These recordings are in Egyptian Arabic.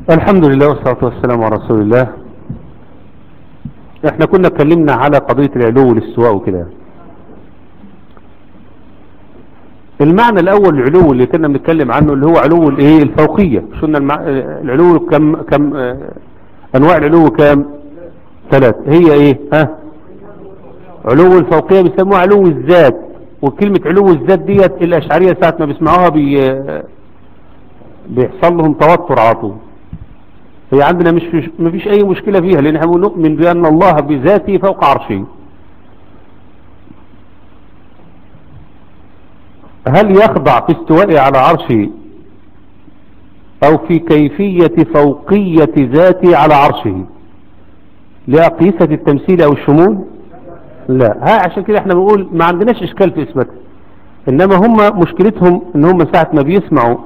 الحمد لله والصلاة والسلام على رسول الله احنا كنا اتكلمنا على قضية العلو والاستواء وكده المعنى الاول العلو اللي كنا بنتكلم عنه اللي هو علو الايه الفوقية شلنا المع... العلو كم كم اه انواع العلو كام ثلاث هي ايه ها علو الفوقية بيسموها علو الذات وكلمة علو الذات ديت الاشعرية ساعة ما بيسمعوها بي... بيحصل لهم توتر على طول هي عندنا مش فيش ما فيش اي مشكلة فيها لان احنا نؤمن بان الله بذاته فوق عرشه هل يخضع في استوائه على عرشه او في كيفية فوقية ذاته على عرشه لأقيسة التمثيل او الشمول لا ها عشان كده احنا بنقول ما عندناش اشكال في اثباتها انما هم مشكلتهم ان هم ساعة ما بيسمعوا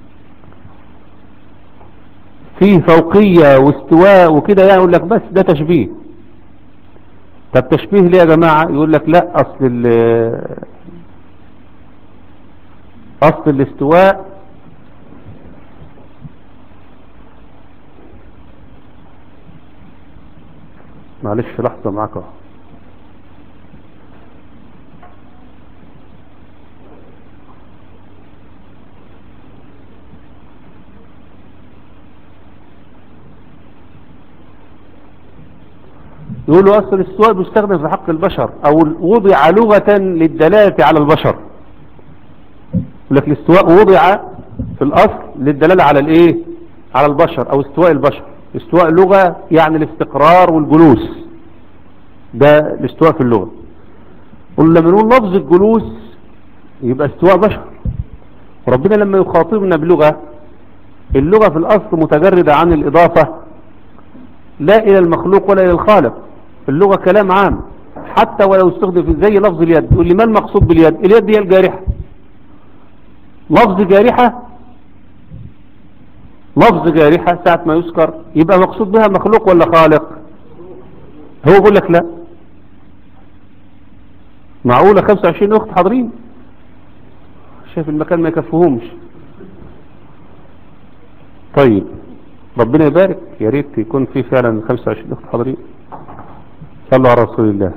فيه فوقية واستواء وكده يعني يقول لك بس ده تشبيه طب تشبيه ليه يا جماعة يقول لك لا اصل اصل الاستواء معلش لحظة معاك اهو يقولوا أصل الاستواء بيستخدم في حق البشر أو وضع لغة للدلالة على البشر يقول لك الاستواء وضع في الأصل للدلالة على الإيه على البشر أو استواء البشر استواء لغة يعني الاستقرار والجلوس ده الاستواء في اللغة ولما نقول لفظ الجلوس يبقى استواء بشر وربنا لما يخاطبنا بلغة اللغة في الأصل متجردة عن الإضافة لا إلى المخلوق ولا إلى الخالق اللغة كلام عام حتى ولو استخدم في زي لفظ اليد يقول لي ما المقصود باليد اليد هي الجارحة لفظ جارحة لفظ جارحة ساعة ما يذكر يبقى مقصود بها مخلوق ولا خالق هو يقول لك لا معقولة 25 اخت حاضرين شايف المكان ما يكفهمش طيب ربنا يبارك يا ريت يكون في فعلا 25 اخت حاضرين صلوا على رسول الله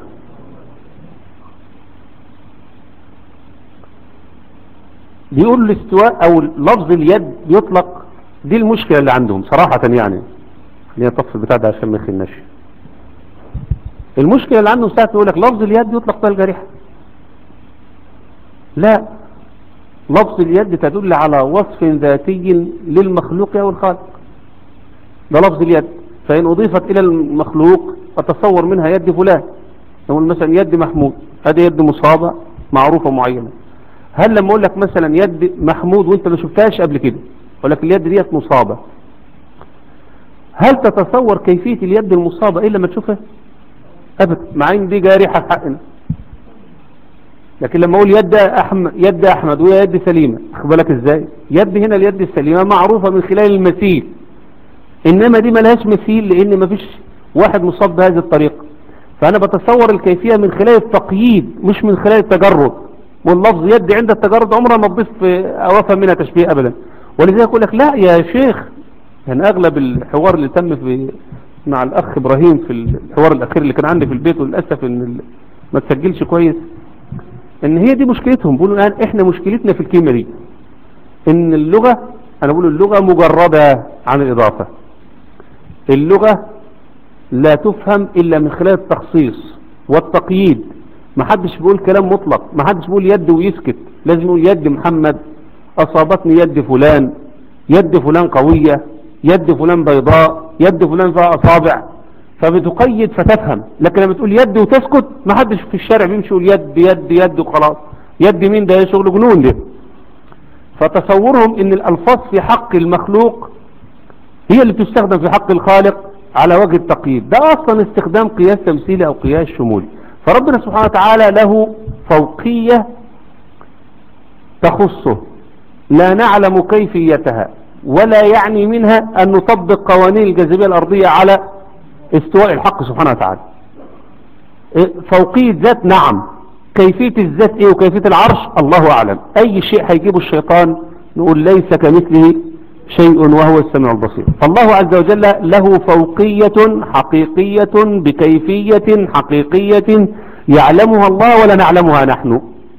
بيقول الاستواء او لفظ اليد يطلق دي المشكلة اللي عندهم صراحة يعني اللي هي طف البتاع ده عشان ما يخناش المشكلة اللي عندهم ساعة يقول لك لفظ اليد يطلق بها الجريحة لا لفظ اليد تدل على وصف ذاتي للمخلوق او الخالق ده لفظ اليد فإن أضيفت إلى المخلوق أتصور منها يد فلان نقول مثلا يد محمود هذه يد مصابة معروفة معينة هل لما أقول لك مثلا يد محمود وانت ما شفتهاش قبل كده أقول لك اليد ديت مصابة هل تتصور كيفية اليد المصابة إلا ما تشوفها أبدا مع إن دي جارحة في حقنا لكن لما أقول يد أحمد, يد أحمد وهي يد سليمة أخبرك إزاي يد هنا اليد السليمة معروفة من خلال المثيل إنما دي ملهاش مثيل لأن مفيش واحد مصاب بهذه الطريقة فأنا بتصور الكيفية من خلال التقييد مش من خلال التجرد واللفظ يد عند التجرد عمرها ما تضيف أوافا منها تشبيه أبدا ولذلك يقول لك لا يا شيخ يعني أغلب الحوار اللي تم في مع الأخ إبراهيم في الحوار الأخير اللي كان عندي في البيت وللأسف إن ما تسجلش كويس إن هي دي مشكلتهم بيقولوا الآن إحنا مشكلتنا في الكلمة دي إن اللغة أنا بقول اللغة مجردة عن الإضافة اللغة لا تفهم إلا من خلال التخصيص والتقييد ما حدش بيقول كلام مطلق ما حدش بيقول يد ويسكت لازم يقول يد محمد أصابتني يد فلان يد فلان قوية يد فلان بيضاء يد فلان فيها أصابع فبتقيد فتفهم لكن لما تقول يد وتسكت ما حدش في الشارع بيمشي يقول يد يد يد وخلاص يد مين ده شغل جنون ده فتصورهم ان الألفاظ في حق المخلوق هي اللي بتستخدم في حق الخالق على وجه التقييد ده اصلا استخدام قياس تمثيلي او قياس شمولي فربنا سبحانه وتعالى له فوقية تخصه لا نعلم كيفيتها ولا يعني منها ان نطبق قوانين الجاذبية الارضية على استواء الحق سبحانه وتعالى فوقية ذات نعم كيفية الذات ايه وكيفية العرش الله اعلم اي شيء هيجيبه الشيطان نقول ليس كمثله شيء وهو السميع البصير فالله عز وجل له فوقية حقيقية بكيفية حقيقية يعلمها الله ولا نعلمها نحن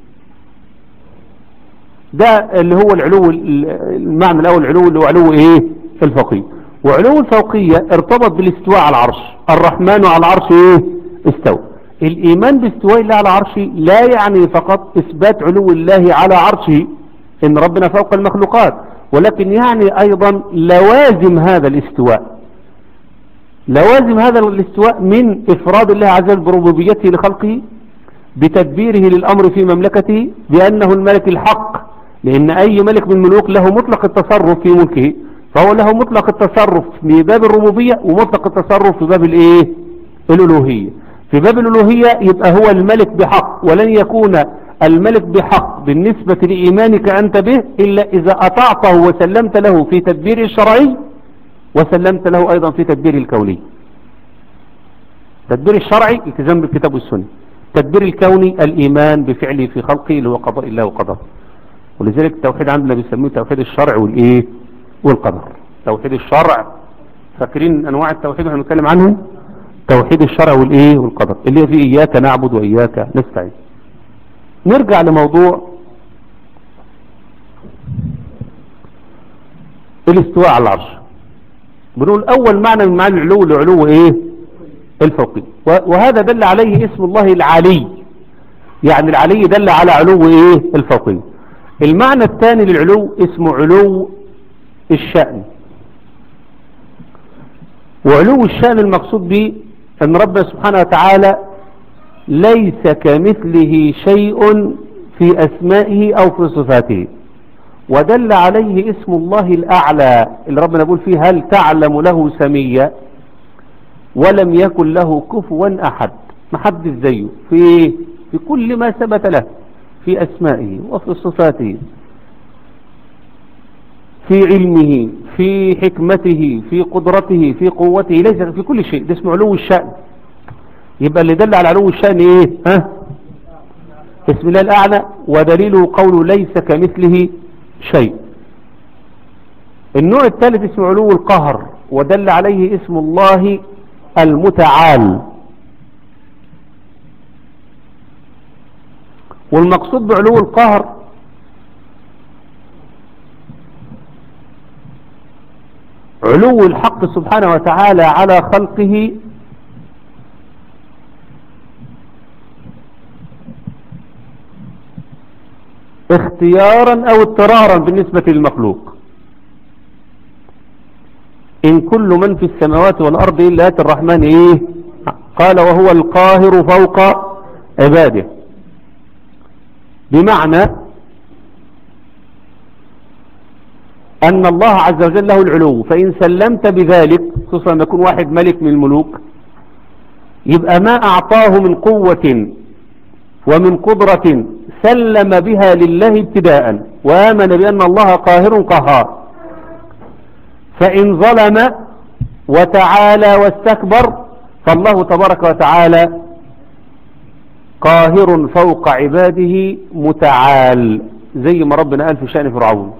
ده اللي هو العلو المعنى الاول العلو اللي هو علو ايه الفوقية وعلو الفوقية ارتبط بالاستواء على العرش الرحمن على العرش ايه استوى الايمان باستواء الله على عرشه لا يعني فقط اثبات علو الله على عرشه ان ربنا فوق المخلوقات ولكن يعني ايضا لوازم هذا الاستواء لوازم هذا الاستواء من افراد الله عز وجل بربوبيته لخلقه بتدبيره للامر في مملكته بانه الملك الحق لان اي ملك من الملوك له مطلق التصرف في ملكه فهو له مطلق التصرف في باب الربوبية ومطلق التصرف في باب الايه الالوهية في باب الالوهية يبقى هو الملك بحق ولن يكون الملك بحق بالنسبة لإيمانك أنت به إلا إذا أطعته وسلمت له في تدبير الشرعي وسلمت له أيضا في تدبير الكوني تدبير الشرعي التزام بالكتاب والسنة تدبير الكوني الإيمان بفعله في خلقه اللي هو قضاء الله وقدره ولذلك التوحيد عندنا بيسميه توحيد الشرع والإيه والقدر توحيد الشرع فاكرين أنواع التوحيد اللي هنتكلم عنه توحيد الشرع والإيه والقدر اللي هي فيه إياك نعبد وإياك نستعين نرجع لموضوع الاستواء على العرش بنقول اول معنى من معنى العلو العلو ايه الفوقي وهذا دل عليه اسم الله العلي يعني العلي دل على علو ايه الفوقي المعنى الثاني للعلو اسمه علو الشأن وعلو الشأن المقصود به ان ربنا سبحانه وتعالى ليس كمثله شيء في أسمائه أو في صفاته ودل عليه اسم الله الأعلى اللي ربنا يقول فيه هل تعلم له سميا ولم يكن له كفوا أحد ما حد زيه في في كل ما ثبت له في أسمائه وفي صفاته في علمه في حكمته في قدرته في قوته ليس في كل شيء ده اسمه علو الشأن يبقى اللي دل على علو الشأن ايه ها اسم الله الاعلى ودليله قوله ليس كمثله شيء النوع الثالث اسمه علو القهر ودل عليه اسم الله المتعال والمقصود بعلو القهر علو الحق سبحانه وتعالى على خلقه اختيارا او اضطرارا بالنسبة للمخلوق ان كل من في السماوات والارض الا اتي الرحمن ايه قال وهو القاهر فوق عباده بمعنى ان الله عز وجل له العلو فان سلمت بذلك خصوصا لما يكون واحد ملك من الملوك يبقى ما اعطاه من قوة ومن قدرة سلم بها لله ابتداء وآمن بأن الله قاهر قهار فإن ظلم وتعالى واستكبر فالله تبارك وتعالى قاهر فوق عباده متعال زي ما ربنا قال في شأن فرعون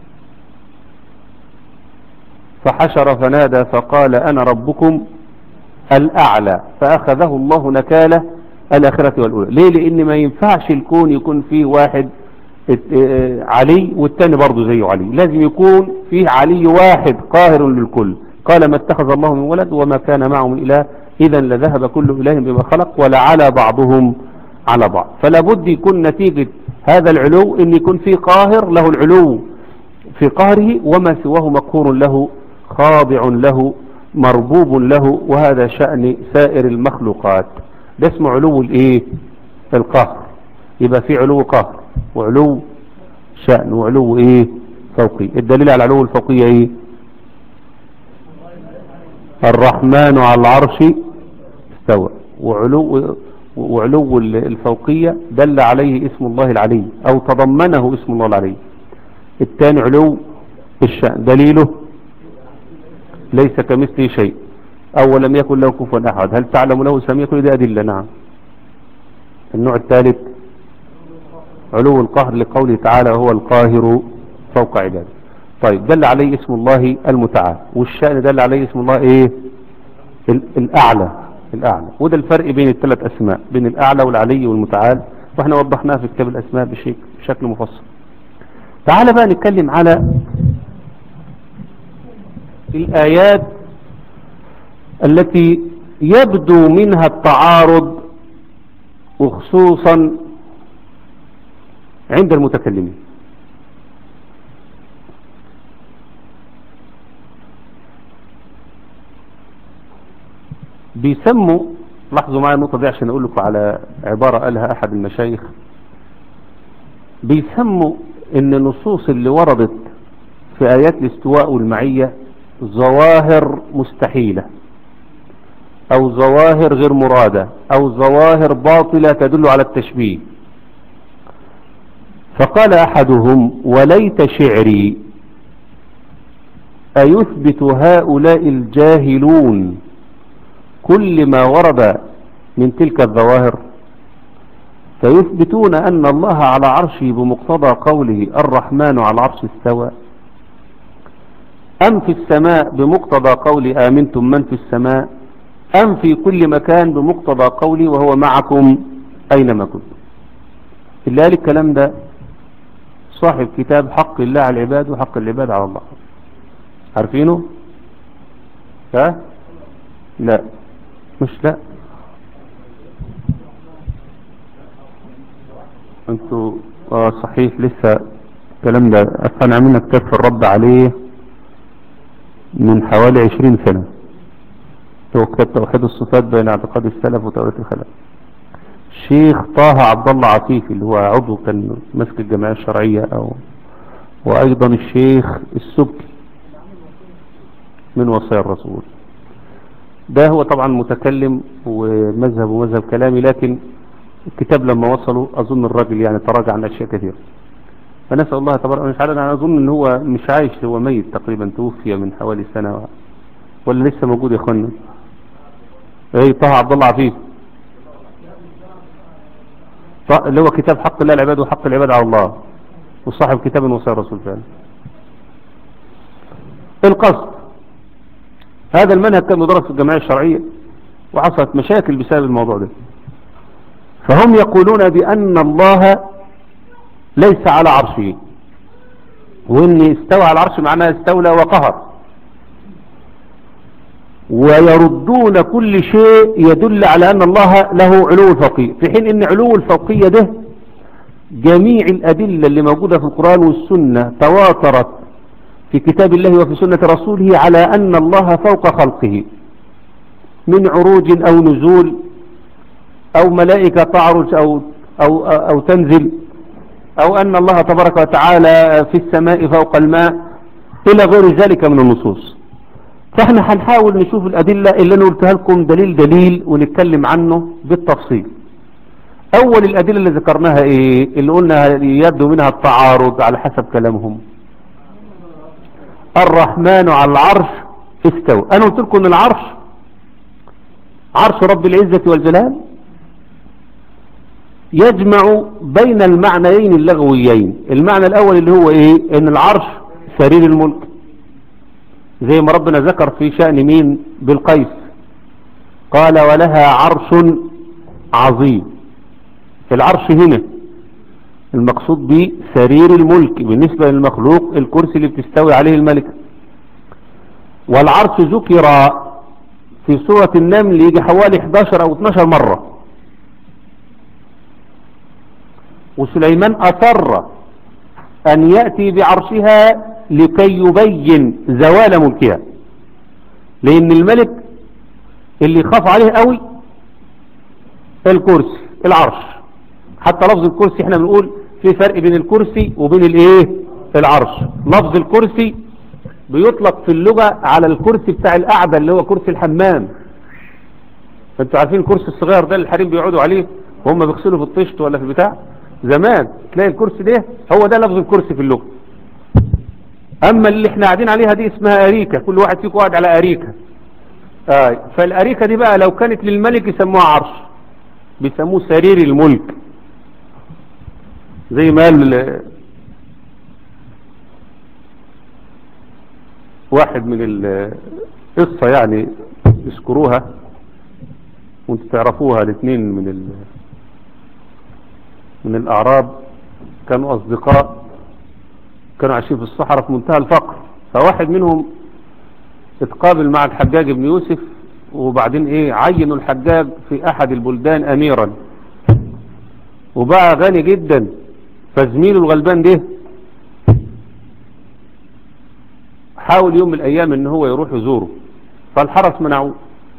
فحشر فنادى فقال أنا ربكم الأعلى فأخذه الله نكاله الآخرة والأولى ليه لأن ما ينفعش الكون يكون فيه واحد علي والتاني برضه زيه علي لازم يكون فيه علي واحد قاهر للكل قال ما اتخذ الله من ولد وما كان معه من إله إذا لذهب كل إله بما خلق ولعلى بعضهم على بعض فلا بد يكون نتيجة هذا العلو ان يكون فيه قاهر له العلو في قهره وما سواه مقهور له خاضع له مربوب له وهذا شأن سائر المخلوقات ده اسمه علو الايه القهر يبقى في علو قهر وعلو شأن وعلو ايه فوقي الدليل على العلو الفوقية ايه الرحمن على العرش استوى وعلو وعلو الفوقية دل عليه اسم الله العلي او تضمنه اسم الله العلي الثاني علو الشأن دليله ليس كمثله شيء أو لم يكن له كفوا أحد هل تعلم له سميع كل دي أدلة نعم النوع الثالث علو القهر لقوله تعالى هو القاهر فوق عباده طيب دل عليه اسم الله المتعال والشأن دل عليه اسم الله ايه ال- الاعلى الاعلى وده الفرق بين الثلاث اسماء بين الاعلى والعلي والمتعال واحنا وضحناها في كتاب الاسماء بشيء بشكل مفصل تعال بقى نتكلم على الآيات التي يبدو منها التعارض وخصوصا عند المتكلمين بيسموا لاحظوا معايا النقطة دي عشان أقول لكم على عبارة قالها أحد المشايخ بيسموا ان النصوص اللي وردت في آيات الاستواء والمعية ظواهر مستحيلة أو ظواهر غير مرادة أو ظواهر باطلة تدل على التشبيه فقال أحدهم وليت شعري أيثبت هؤلاء الجاهلون كل ما ورد من تلك الظواهر فيثبتون أن الله على عرشه بمقتضى قوله الرحمن على العرش استوى أم في السماء بمقتضى قول آمنتم من في السماء أم في كل مكان بمقتضى قولي وهو معكم أينما كنتم إلا الكلام ده صاحب كتاب حق الله على العباد وحق العباد على الله عارفينه ها لا مش لا انتوا اه صحيح لسه الكلام ده اصلا عملنا كتاب في الرد عليه من حوالي عشرين سنة هو كتاب توحيد الصفات بين اعتقاد السلف وتورية الخلق الشيخ طه عبد الله عفيفي اللي هو عضو كان ماسك الجمعية الشرعية او وايضا الشيخ السبكي من وصايا الرسول ده هو طبعا متكلم ومذهب ومذهب كلامي لكن الكتاب لما وصلوا اظن الراجل يعني تراجع عن اشياء كثيرة فنسأل الله تبارك وتعالى انا اظن ان هو مش عايش هو ميت تقريبا توفي من حوالي سنة ولا لسه موجود يا اخوانا ايه طه عبد الله عفيف ط- اللي هو كتاب حق الله العباد وحق العباد على الله وصاحب كتاب وصايا الرسول فعلا القصد هذا المنهج كان مدرس في الجمعية الشرعية وحصلت مشاكل بسبب الموضوع ده فهم يقولون بأن الله ليس على عرشه وإن استوى على العرش معناه استولى وقهر ويردون كل شيء يدل على أن الله له علو الفوقية في حين أن علو الفوقية ده جميع الأدلة اللي موجودة في القرآن والسنة تواترت في كتاب الله وفي سنة رسوله على أن الله فوق خلقه من عروج أو نزول أو ملائكة تعرج أو, أو, أو تنزل أو أن الله تبارك وتعالى في السماء فوق الماء إلى غير ذلك من النصوص فاحنا هنحاول نشوف الأدلة اللي أنا قلتها لكم دليل دليل ونتكلم عنه بالتفصيل أول الأدلة اللي ذكرناها إيه اللي قلنا يبدو منها التعارض على حسب كلامهم الرحمن على العرش استوى أنا قلت لكم أن العرش عرش رب العزة والجلال يجمع بين المعنيين اللغويين المعنى الأول اللي هو إيه أن العرش سرير الملك زي ما ربنا ذكر في شأن مين بالقيس قال ولها عرش عظيم العرش هنا المقصود به سرير الملك بالنسبة للمخلوق الكرسي اللي بتستوي عليه الملكة والعرش ذكر في سورة النمل يجي حوالي 11 أو 12 مرة وسليمان أصر أن يأتي بعرشها لكي يبين زوال ملكها لأن الملك اللي يخاف عليه قوي الكرسي العرش حتى لفظ الكرسي احنا بنقول في فرق بين الكرسي وبين الايه العرش لفظ الكرسي بيطلق في اللغة على الكرسي بتاع القعدة اللي هو كرسي الحمام انتوا عارفين الكرسي الصغير ده اللي الحريم بيقعدوا عليه وهم بيغسلوا في الطشت ولا في البتاع زمان تلاقي الكرسي ده هو ده لفظ الكرسي في اللغة اما اللي احنا قاعدين عليها دي اسمها اريكة كل واحد فيكم قاعد على اريكة آه فالاريكة دي بقى لو كانت للملك يسموها عرش بيسموه سرير الملك زي ما قال واحد من القصة يعني يذكروها وانتوا تعرفوها الاثنين من ال... من الأعراب كانوا أصدقاء كانوا عايشين في الصحراء في منتهى الفقر فواحد منهم اتقابل مع الحجاج بن يوسف وبعدين ايه عينوا الحجاج في احد البلدان اميرا وبقى غني جدا فزميله الغلبان ده حاول يوم من الايام ان هو يروح يزوره فالحرس منعوه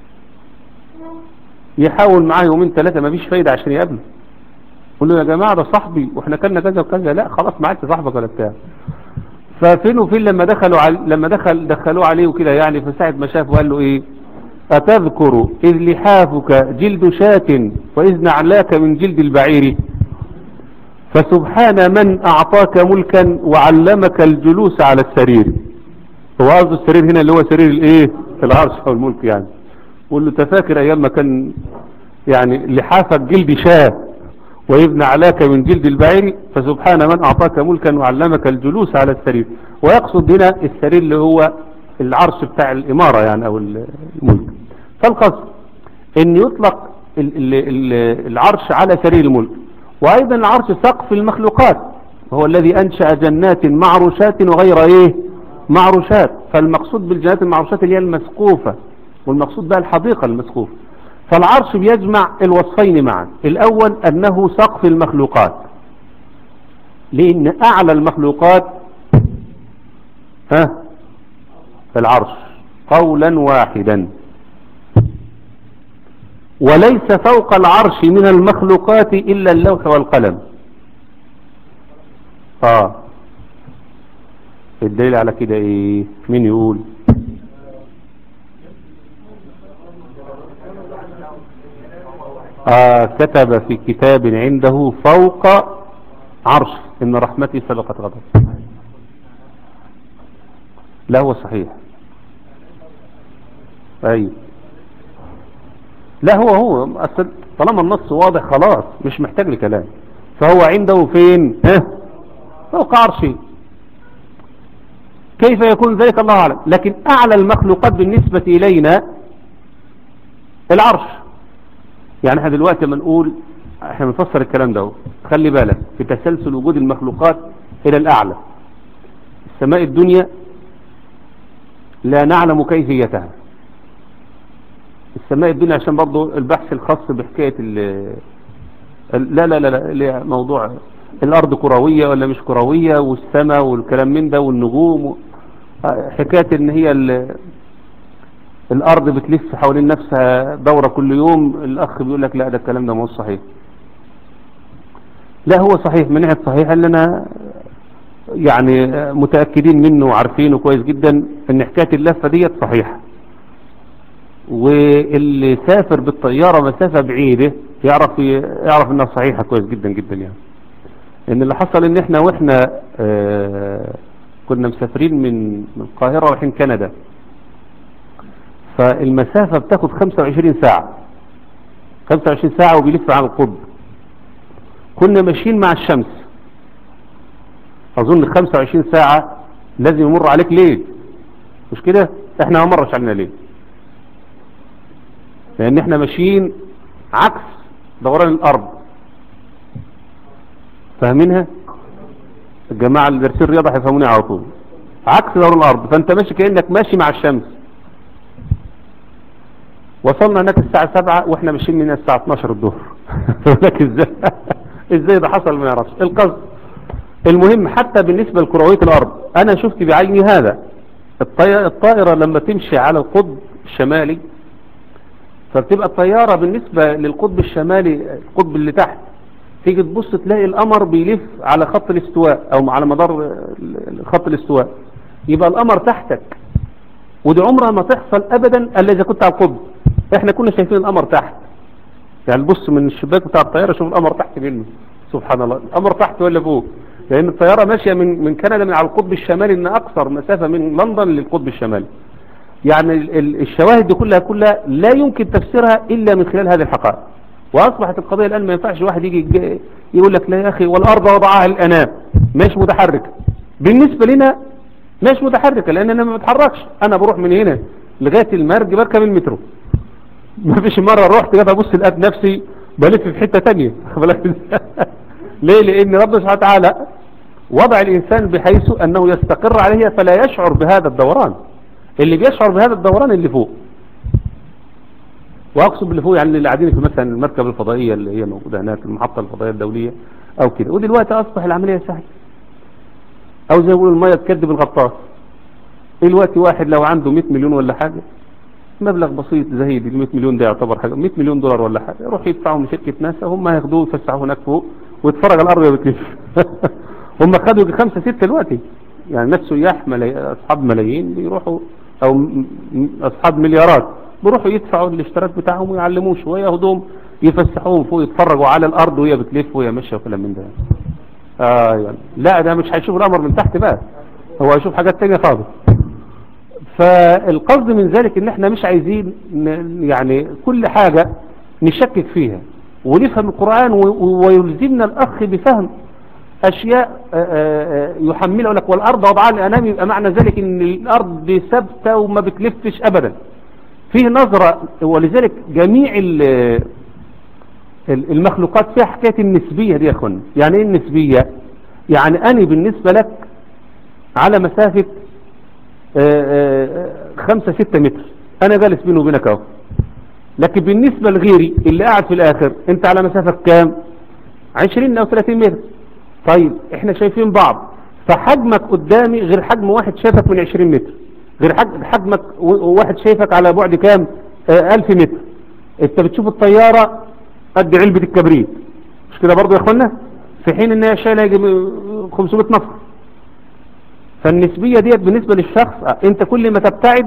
يحاول معاه يومين ثلاثة ما فيش فايدة عشان يقابله يقول له يا جماعة ده صاحبي واحنا كنا كذا وكذا لا خلاص ما عادش صاحبك ولا بتاع ففين وفين لما دخلوا علي لما دخل دخلوه عليه وكده يعني في ساعة ما شافه قال له ايه أتذكر إذ لحافك جلد شاة وإذ نعلاك من جلد البعير فسبحان من أعطاك ملكا وعلمك الجلوس على السرير هو قصده السرير هنا اللي هو سرير الايه العرش او الملك يعني قول له تفاكر ايام ما كان يعني لحافك جلد شاه ويبنى علاك من جلد البعير فسبحان من اعطاك ملكا وعلمك الجلوس على السرير ويقصد هنا السرير اللي هو العرش بتاع الامارة يعني او الملك فالقصد ان يطلق ال ال العرش على سرير الملك وايضا العرش سقف المخلوقات وهو الذي انشأ جنات معروشات وغير ايه معروشات فالمقصود بالجنات المعروشات اللي هي المسقوفة والمقصود بها الحديقة المسقوفة فالعرش بيجمع الوصفين معا الاول انه سقف المخلوقات لان اعلى المخلوقات ها العرش قولا واحدا وليس فوق العرش من المخلوقات الا اللوح والقلم اه الدليل على كده ايه مين يقول آه كتب في كتاب عنده فوق عرش ان رحمتي سبقت غضب لا هو صحيح ايوه لا هو هو أصل طالما النص واضح خلاص مش محتاج لكلام فهو عنده فين ها فوق عرشه كيف يكون ذلك الله أعلم لكن أعلى المخلوقات بالنسبة إلينا العرش يعني احنا دلوقتي لما نقول احنا بنفسر الكلام ده خلي بالك في تسلسل وجود المخلوقات إلى الأعلى السماء الدنيا لا نعلم كيفيتها السماء الدنيا عشان برضو البحث الخاص بحكاية ال لا لا لا لا موضوع الأرض كروية ولا مش كروية والسماء والكلام من ده والنجوم حكاية ان هي الأرض بتلف حوالين نفسها دورة كل يوم الأخ بيقول لك لا ده الكلام ده مش صحيح لا هو صحيح من ناحية صحيح اللي أنا يعني متأكدين منه وعارفينه كويس جدا ان حكاية اللفة ديت صحيحة واللي سافر بالطيارة مسافة بعيدة يعرف يعرف انها صحيحة كويس جدا جدا يعني ان اللي حصل ان احنا واحنا اه كنا مسافرين من من القاهرة رايحين كندا فالمسافة بتاخد 25 ساعة 25 ساعة وبيلف على القطب كنا ماشيين مع الشمس اظن 25 ساعة لازم يمر عليك ليل مش كده احنا ما مرش علينا ليل لان احنا ماشيين عكس دوران الارض فاهمينها الجماعة اللي دارسين الرياضة هيفهموني على طول عكس دوران الارض فانت ماشي كأنك ماشي مع الشمس وصلنا هناك الساعة 7 واحنا ماشيين من الساعة 12 الظهر لك ازاي ازاي ده حصل ما يعرفش القصد المهم حتى بالنسبة لكروية الارض انا شفت بعيني هذا الطائرة لما تمشي على القطب الشمالي فبتبقى الطيارة بالنسبة للقطب الشمالي القطب اللي تحت تيجي تبص تلاقي القمر بيلف على خط الاستواء او على مدار خط الاستواء يبقى القمر تحتك ودي عمرها ما تحصل ابدا الا اذا كنت على القطب احنا كنا شايفين القمر تحت يعني بص من الشباك بتاع الطيارة شوف القمر تحت منه سبحان الله القمر تحت ولا فوق لان الطيارة ماشية من من كندا من على القطب الشمالي ان اقصر مسافة من لندن للقطب الشمالي يعني الشواهد دي كلها كلها لا يمكن تفسيرها الا من خلال هذه الحقائق واصبحت القضية الان ما ينفعش واحد يجي يقول لك لا يا اخي والارض وضعها الانام مش متحرك بالنسبة لنا مش متحركة لان انا ما بتحركش انا بروح من هنا لغاية المرج بركب المترو ما فيش مرة رحت كده ابص لقيت نفسي بلف في حتة تانية ليه لان ربنا سبحانه وتعالى وضع الانسان بحيث انه يستقر عليه فلا يشعر بهذا الدوران اللي بيشعر بهذا الدوران اللي فوق واقصد باللي فوق يعني اللي قاعدين في مثلا المركبة الفضائية اللي هي موجودة هناك المحطة الفضائية الدولية او كده ودلوقتي اصبح العملية سهلة او زي ما يقولوا المية تكذب الغطاس دلوقتي واحد لو عنده 100 مليون ولا حاجة مبلغ بسيط زهيد ال 100 مليون ده يعتبر حاجة 100 مليون دولار ولا حاجة يروح يدفعهم لشركة ناسا هم هياخدوه يفسحوه هناك فوق ويتفرج على الارض بتلف هم خدوا خمسة ستة دلوقتي يعني ناس سياح ملاي... اصحاب ملايين بيروحوا او م... اصحاب مليارات بيروحوا يدفعوا الاشتراك بتاعهم ويعلموه شوية ياخدوهم يفسحوهم فوق يتفرجوا على الارض وهي بتلف وهي ماشيه وكلام من ده آه يعني. لا ده مش هيشوف الامر من تحت بقى هو هيشوف حاجات تانية خالص فالقصد من ذلك ان احنا مش عايزين يعني كل حاجة نشكك فيها ونفهم القرآن ويلزمنا الاخ بفهم اشياء يحملها لك والارض وضعها الانام يبقى معنى ذلك ان الارض ثابته وما بتلفش ابدا فيه نظرة ولذلك جميع المخلوقات فيها حكاية النسبية دي يا اخوان يعني ايه النسبية يعني انا بالنسبة لك على مسافة خمسة ستة متر انا جالس بينه وبينك اهو لكن بالنسبة لغيري اللي قاعد في الاخر انت على مسافة كام عشرين او ثلاثين متر طيب احنا شايفين بعض فحجمك قدامي غير حجم واحد شايفك من عشرين متر غير حجمك واحد شايفك على بعد كام الف متر انت بتشوف الطيارة قد علبة الكبريت مش كده برضو يا اخوانا في حين ان هي شايله يجي 500 نفر فالنسبية ديت بالنسبة للشخص انت كل ما تبتعد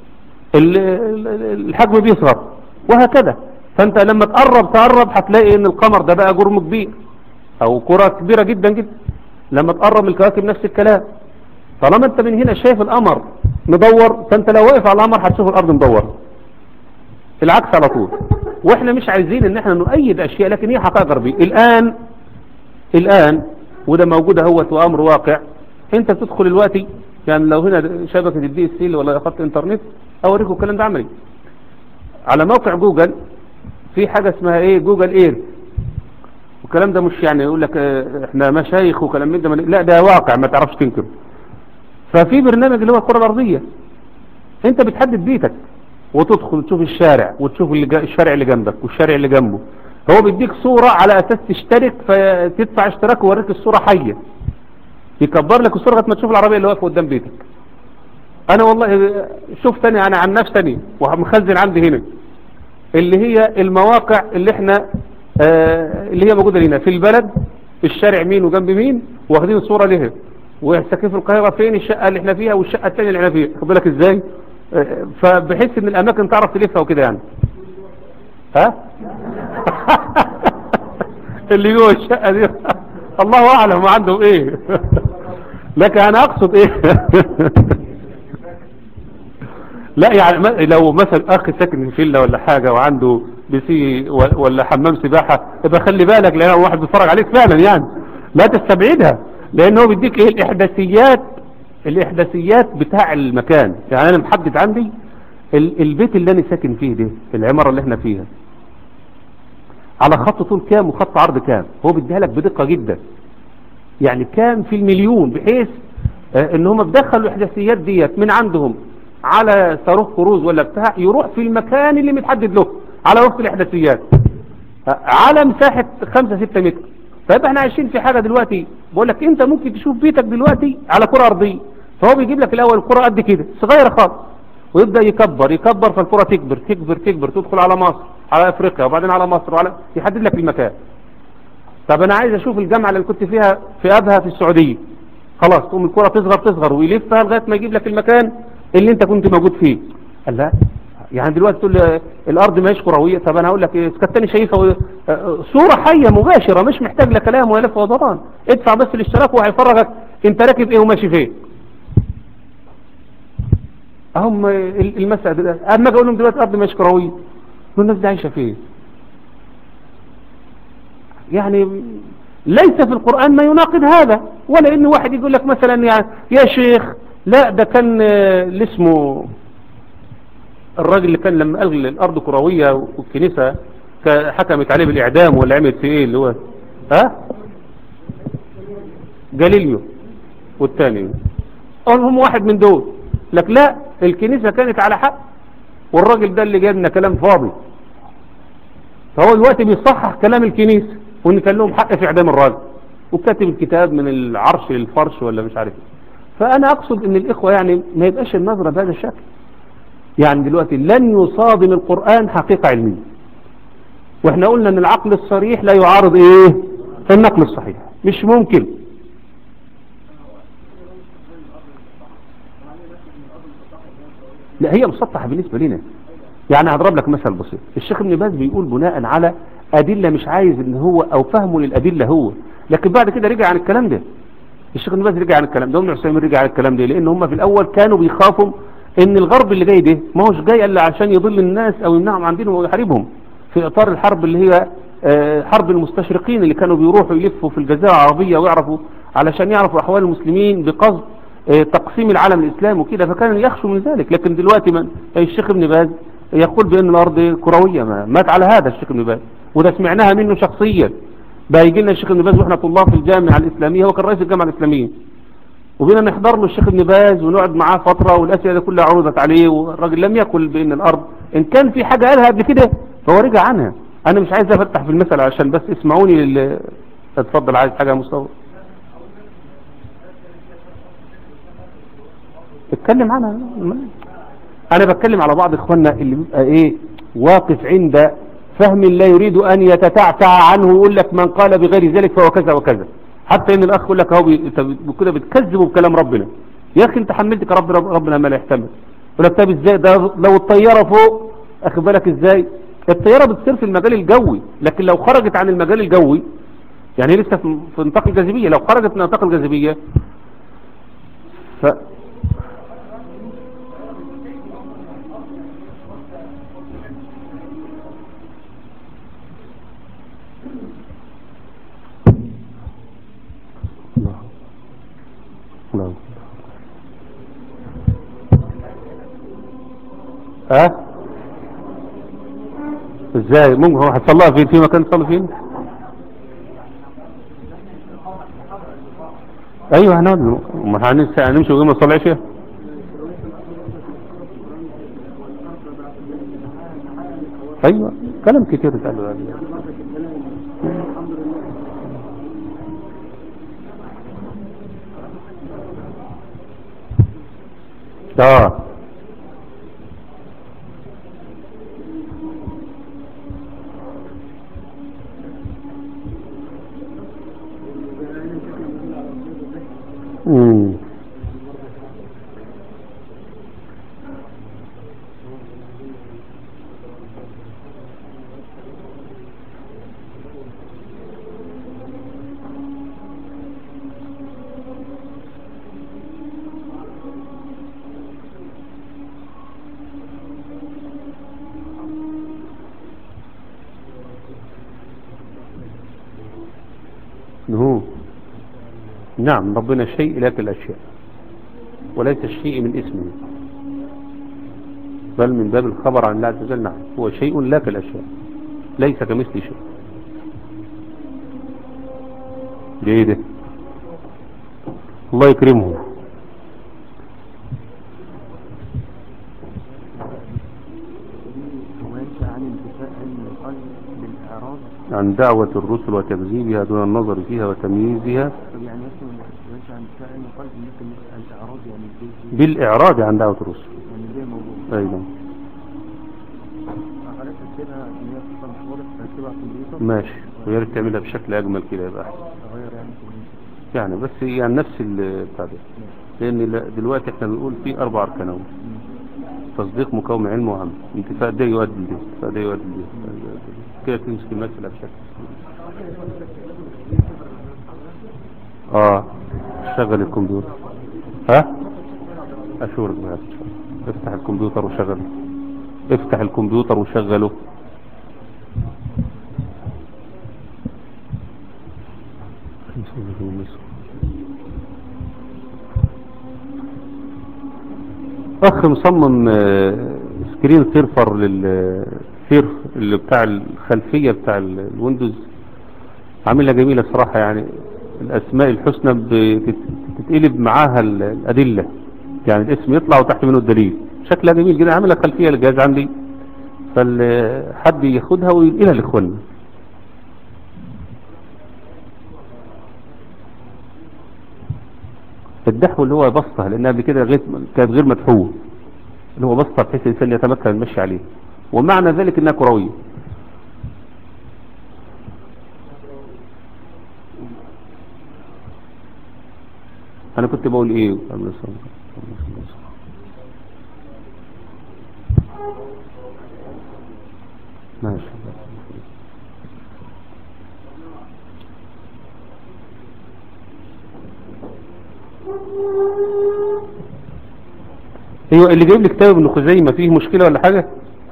الحجم بيصغر وهكذا فانت لما تقرب تقرب هتلاقي ان القمر ده بقى جرم كبير او كرة كبيرة جدا جدا لما تقرب من الكواكب نفس الكلام طالما انت من هنا شايف القمر مدور فانت لو واقف على القمر هتشوف الارض مدور العكس على طول واحنا مش عايزين ان احنا نؤيد اشياء لكن هي حقائق غربية الان الان وده موجود اهوت وامر واقع انت بتدخل الوقتي يعني لو هنا شبكة الدي اس سي ولا خط انترنت اوريكم الكلام ده عملي على موقع جوجل في حاجة اسمها ايه جوجل اير والكلام ده مش يعني يقول لك اه احنا مشايخ وكلام من ده لا ده واقع ما تعرفش تنكره ففي برنامج اللي هو الكرة الارضية انت بتحدد بيتك وتدخل تشوف الشارع وتشوف اللي الشارع اللي جنبك والشارع اللي جنبه هو بيديك صورة على اساس تشترك فتدفع اشتراك ووريك الصورة حية يكبر لك الصورة لغايه ما تشوف العربية اللي واقفه قدام بيتك انا والله شوف تاني انا عن نفسي تاني ومخزن عندي هنا اللي هي المواقع اللي احنا آه اللي هي موجودة لنا في البلد الشارع مين وجنب مين واخدين الصورة لها وساكن في القاهرة فين الشقة اللي احنا فيها والشقة الثانيه اللي احنا فيها خد بالك ازاي آه فبحس ان الاماكن تعرف تلفها وكده يعني ها اللي جوه الشقة دي الله اعلم عندهم ايه لكن انا اقصد ايه لا يعني لو مثلا اخ ساكن في فيلا ولا حاجة وعنده بيسي ولا حمام سباحة يبقى خلي بالك لان واحد بيتفرج عليك فعلا يعني لا تستبعدها لان هو بيديك ايه الاحداثيات الاحداثيات بتاع المكان يعني انا محدد عندي البيت اللي انا ساكن فيه ده العمارة اللي احنا فيها على خط طول كام وخط عرض كام هو بيديها لك بدقة جدا يعني كام في المليون بحيث اه ان هم بدخلوا الاحداثيات ديت من عندهم على صاروخ كروز ولا بتاع يروح في المكان اللي متحدد له على وفق الاحداثيات على مساحة 5 6 متر فيبقى احنا عايشين في حاجة دلوقتي بقول لك انت ممكن تشوف بيتك دلوقتي على كرة ارضية فهو بيجيب لك الاول الكرة قد كده صغيرة خالص ويبدأ يكبر يكبر فالكرة تكبر تكبر تكبر تدخل على مصر على افريقيا وبعدين على مصر وعلى يحدد لك المكان طب انا عايز اشوف الجامعة اللي كنت فيها في ابها في السعودية خلاص تقوم الكرة تصغر تصغر ويلفها لغاية ما يجيب لك المكان اللي انت كنت موجود فيه قال لا يعني دلوقتي تقول لي الارض ما هيش كرويه طب انا هقول لك ايه كنت تاني شايفها صوره حيه مباشره مش محتاج لا كلام ولا لف ودوران ادفع بس الاشتراك وهيفرجك انت راكب ايه وماشي فين اهم المسألة اما اجي اقول لهم دلوقتي الارض ما هيش كرويه الناس دي عايشه فين يعني ليس في القرآن ما يناقض هذا ولا ان واحد يقول لك مثلا يا, يا شيخ لا ده كان آه، اللي اسمه الراجل اللي كان لما قال الارض كرويه والكنيسه كا- حكمت عليه بالاعدام ولا عملت فيه ايه اللي هو ها جاليليو والتاني قال هم واحد من دول لك لا الكنيسه كانت على حق والراجل ده اللي جاب لنا كلام فاضي فهو دلوقتي بيصحح كلام الكنيسه وان كان لهم حق في اعدام الراجل وكاتب الكتاب من العرش للفرش ولا مش عارف إيه. فانا اقصد ان الاخوه يعني ما يبقاش النظره بهذا الشكل يعني دلوقتي لن يصادم القرآن حقيقة علمية واحنا قلنا ان العقل الصريح لا يعارض ايه النقل الصحيح مش ممكن لا هي مسطحة بالنسبة لنا يعني هضرب لك مثل بسيط الشيخ ابن باز بيقول بناء على أدلة مش عايز ان هو او فهمه للأدلة هو لكن بعد كده رجع عن الكلام ده الشيخ ابن باز رجع عن الكلام ده وابن عثيمين رجع عن الكلام ده لان هم في الاول كانوا بيخافوا ان الغرب اللي جاي ده ما هوش جاي الا عشان يضل الناس او يمنعهم عن دينهم ويحاربهم في اطار الحرب اللي هي آه، حرب المستشرقين اللي كانوا بيروحوا يلفوا في الجزيرة العربية ويعرفوا علشان يعرفوا احوال المسلمين بقصد آه، تقسيم العالم الاسلامي وكده فكانوا يخشوا من ذلك لكن دلوقتي من الشيخ ابن باز يقول بان الارض كروية ما مات على هذا الشيخ ابن باز وده سمعناها منه شخصيا بقى يجي لنا الشيخ ابن باز واحنا طلاب في الجامعة الاسلامية هو كان رئيس الجامعة الاسلامية وبينا نحضر له الشيخ ابن باز ونقعد معاه فترة والأسئلة دي كلها عرضت عليه والراجل لم يقل بأن الأرض إن كان في حاجة قالها قبل كده فهو رجع عنها أنا مش عايز أفتح في المسألة عشان بس اسمعوني لل... اتفضل عايز حاجة يا مصطفى اتكلم عنها أنا بتكلم على بعض إخواننا اللي بيبقى إيه واقف عند فهم لا يريد أن يتتعتع عنه ويقول لك من قال بغير ذلك فهو كذا وكذا حتى ان الاخ يقول لك اهو بي- انت بت- كده بتكذبه بكلام ربنا يا اخي انت حملتك رب رب- ربنا ما لا يحتمل يقول لك طب ازاي ده لو الطياره فوق اخد بالك ازاي الطياره بتصير في المجال الجوي لكن لو خرجت عن المجال الجوي يعني هي لسه في في نطاق الجاذبيه لو خرجت من نطاق الجاذبيه ف الله الله ها ازاي ممكن هو هتصليها فين في مكان تصلي فين ايوه هنقعد ما هنمشي هنمشي وما نصلي عشاء ايوه كلام كتير اتقال له يعني. اه امم هو نعم ربنا شيء لك الأشياء وليس الشيء من اسمه بل من باب الخبر عن الله عز وجل نعم هو شيء لك الأشياء ليس كمثل شيء جيدة الله يكرمه وينشأ عن انتفاء علم القلب بالإعراض عن دعوة الرسل وتكذيبها دون النظر فيها وتمييزها طب يعني يسمى وينشأ عن انتفاء علم القلب ممكن الإعراض يعني ازاي بالإعراض عن دعوة الرسل يعني ازاي موضوع أيضا حضرتك تكتبها ان هي قصة مش واضح تكتبها على الكمبيوتر ماشي ويا ريت تعملها بشكل أجمل كده يبقى أحسن تغير يعني الكمبيوتر يعني بس يعني نفس ال- بتاع ده لأن لا- دلوقتي احنا بنقول في أربع أركان أهو. تصديق مكون علم وعمل انتفاء ده يؤدي لده انتفاء ده يؤدي لده انتفاء ده يؤدي لده. كده تمسك المسألة بشكل اه شغل الكمبيوتر ها اشورك بهذا افتح الكمبيوتر وشغله افتح الكمبيوتر وشغله اخ مصمم آه، سكرين سيرفر للسيرف اللي بتاع الخلفية بتاع ال- الويندوز عاملها جميلة صراحة يعني الاسماء الحسنى بتت- بتتقلب معاها ال- الادلة يعني الاسم يطلع وتحت منه الدليل شكلها جميل جدا عاملها خلفية للجهاز عندي فالحد ياخدها وينقلها لاخواننا الدحو اللي هو بسطة لانها قبل كده غير كانت غير مدحوه اللي هو بسطة بحيث الانسان يتمكن من المشي عليه ومعنى ذلك انها كروية انا كنت بقول ايه قبل الصلاة؟ ماشي ايوه اللي جايب لي كتاب ابن خزيمة فيه مشكلة ولا حاجة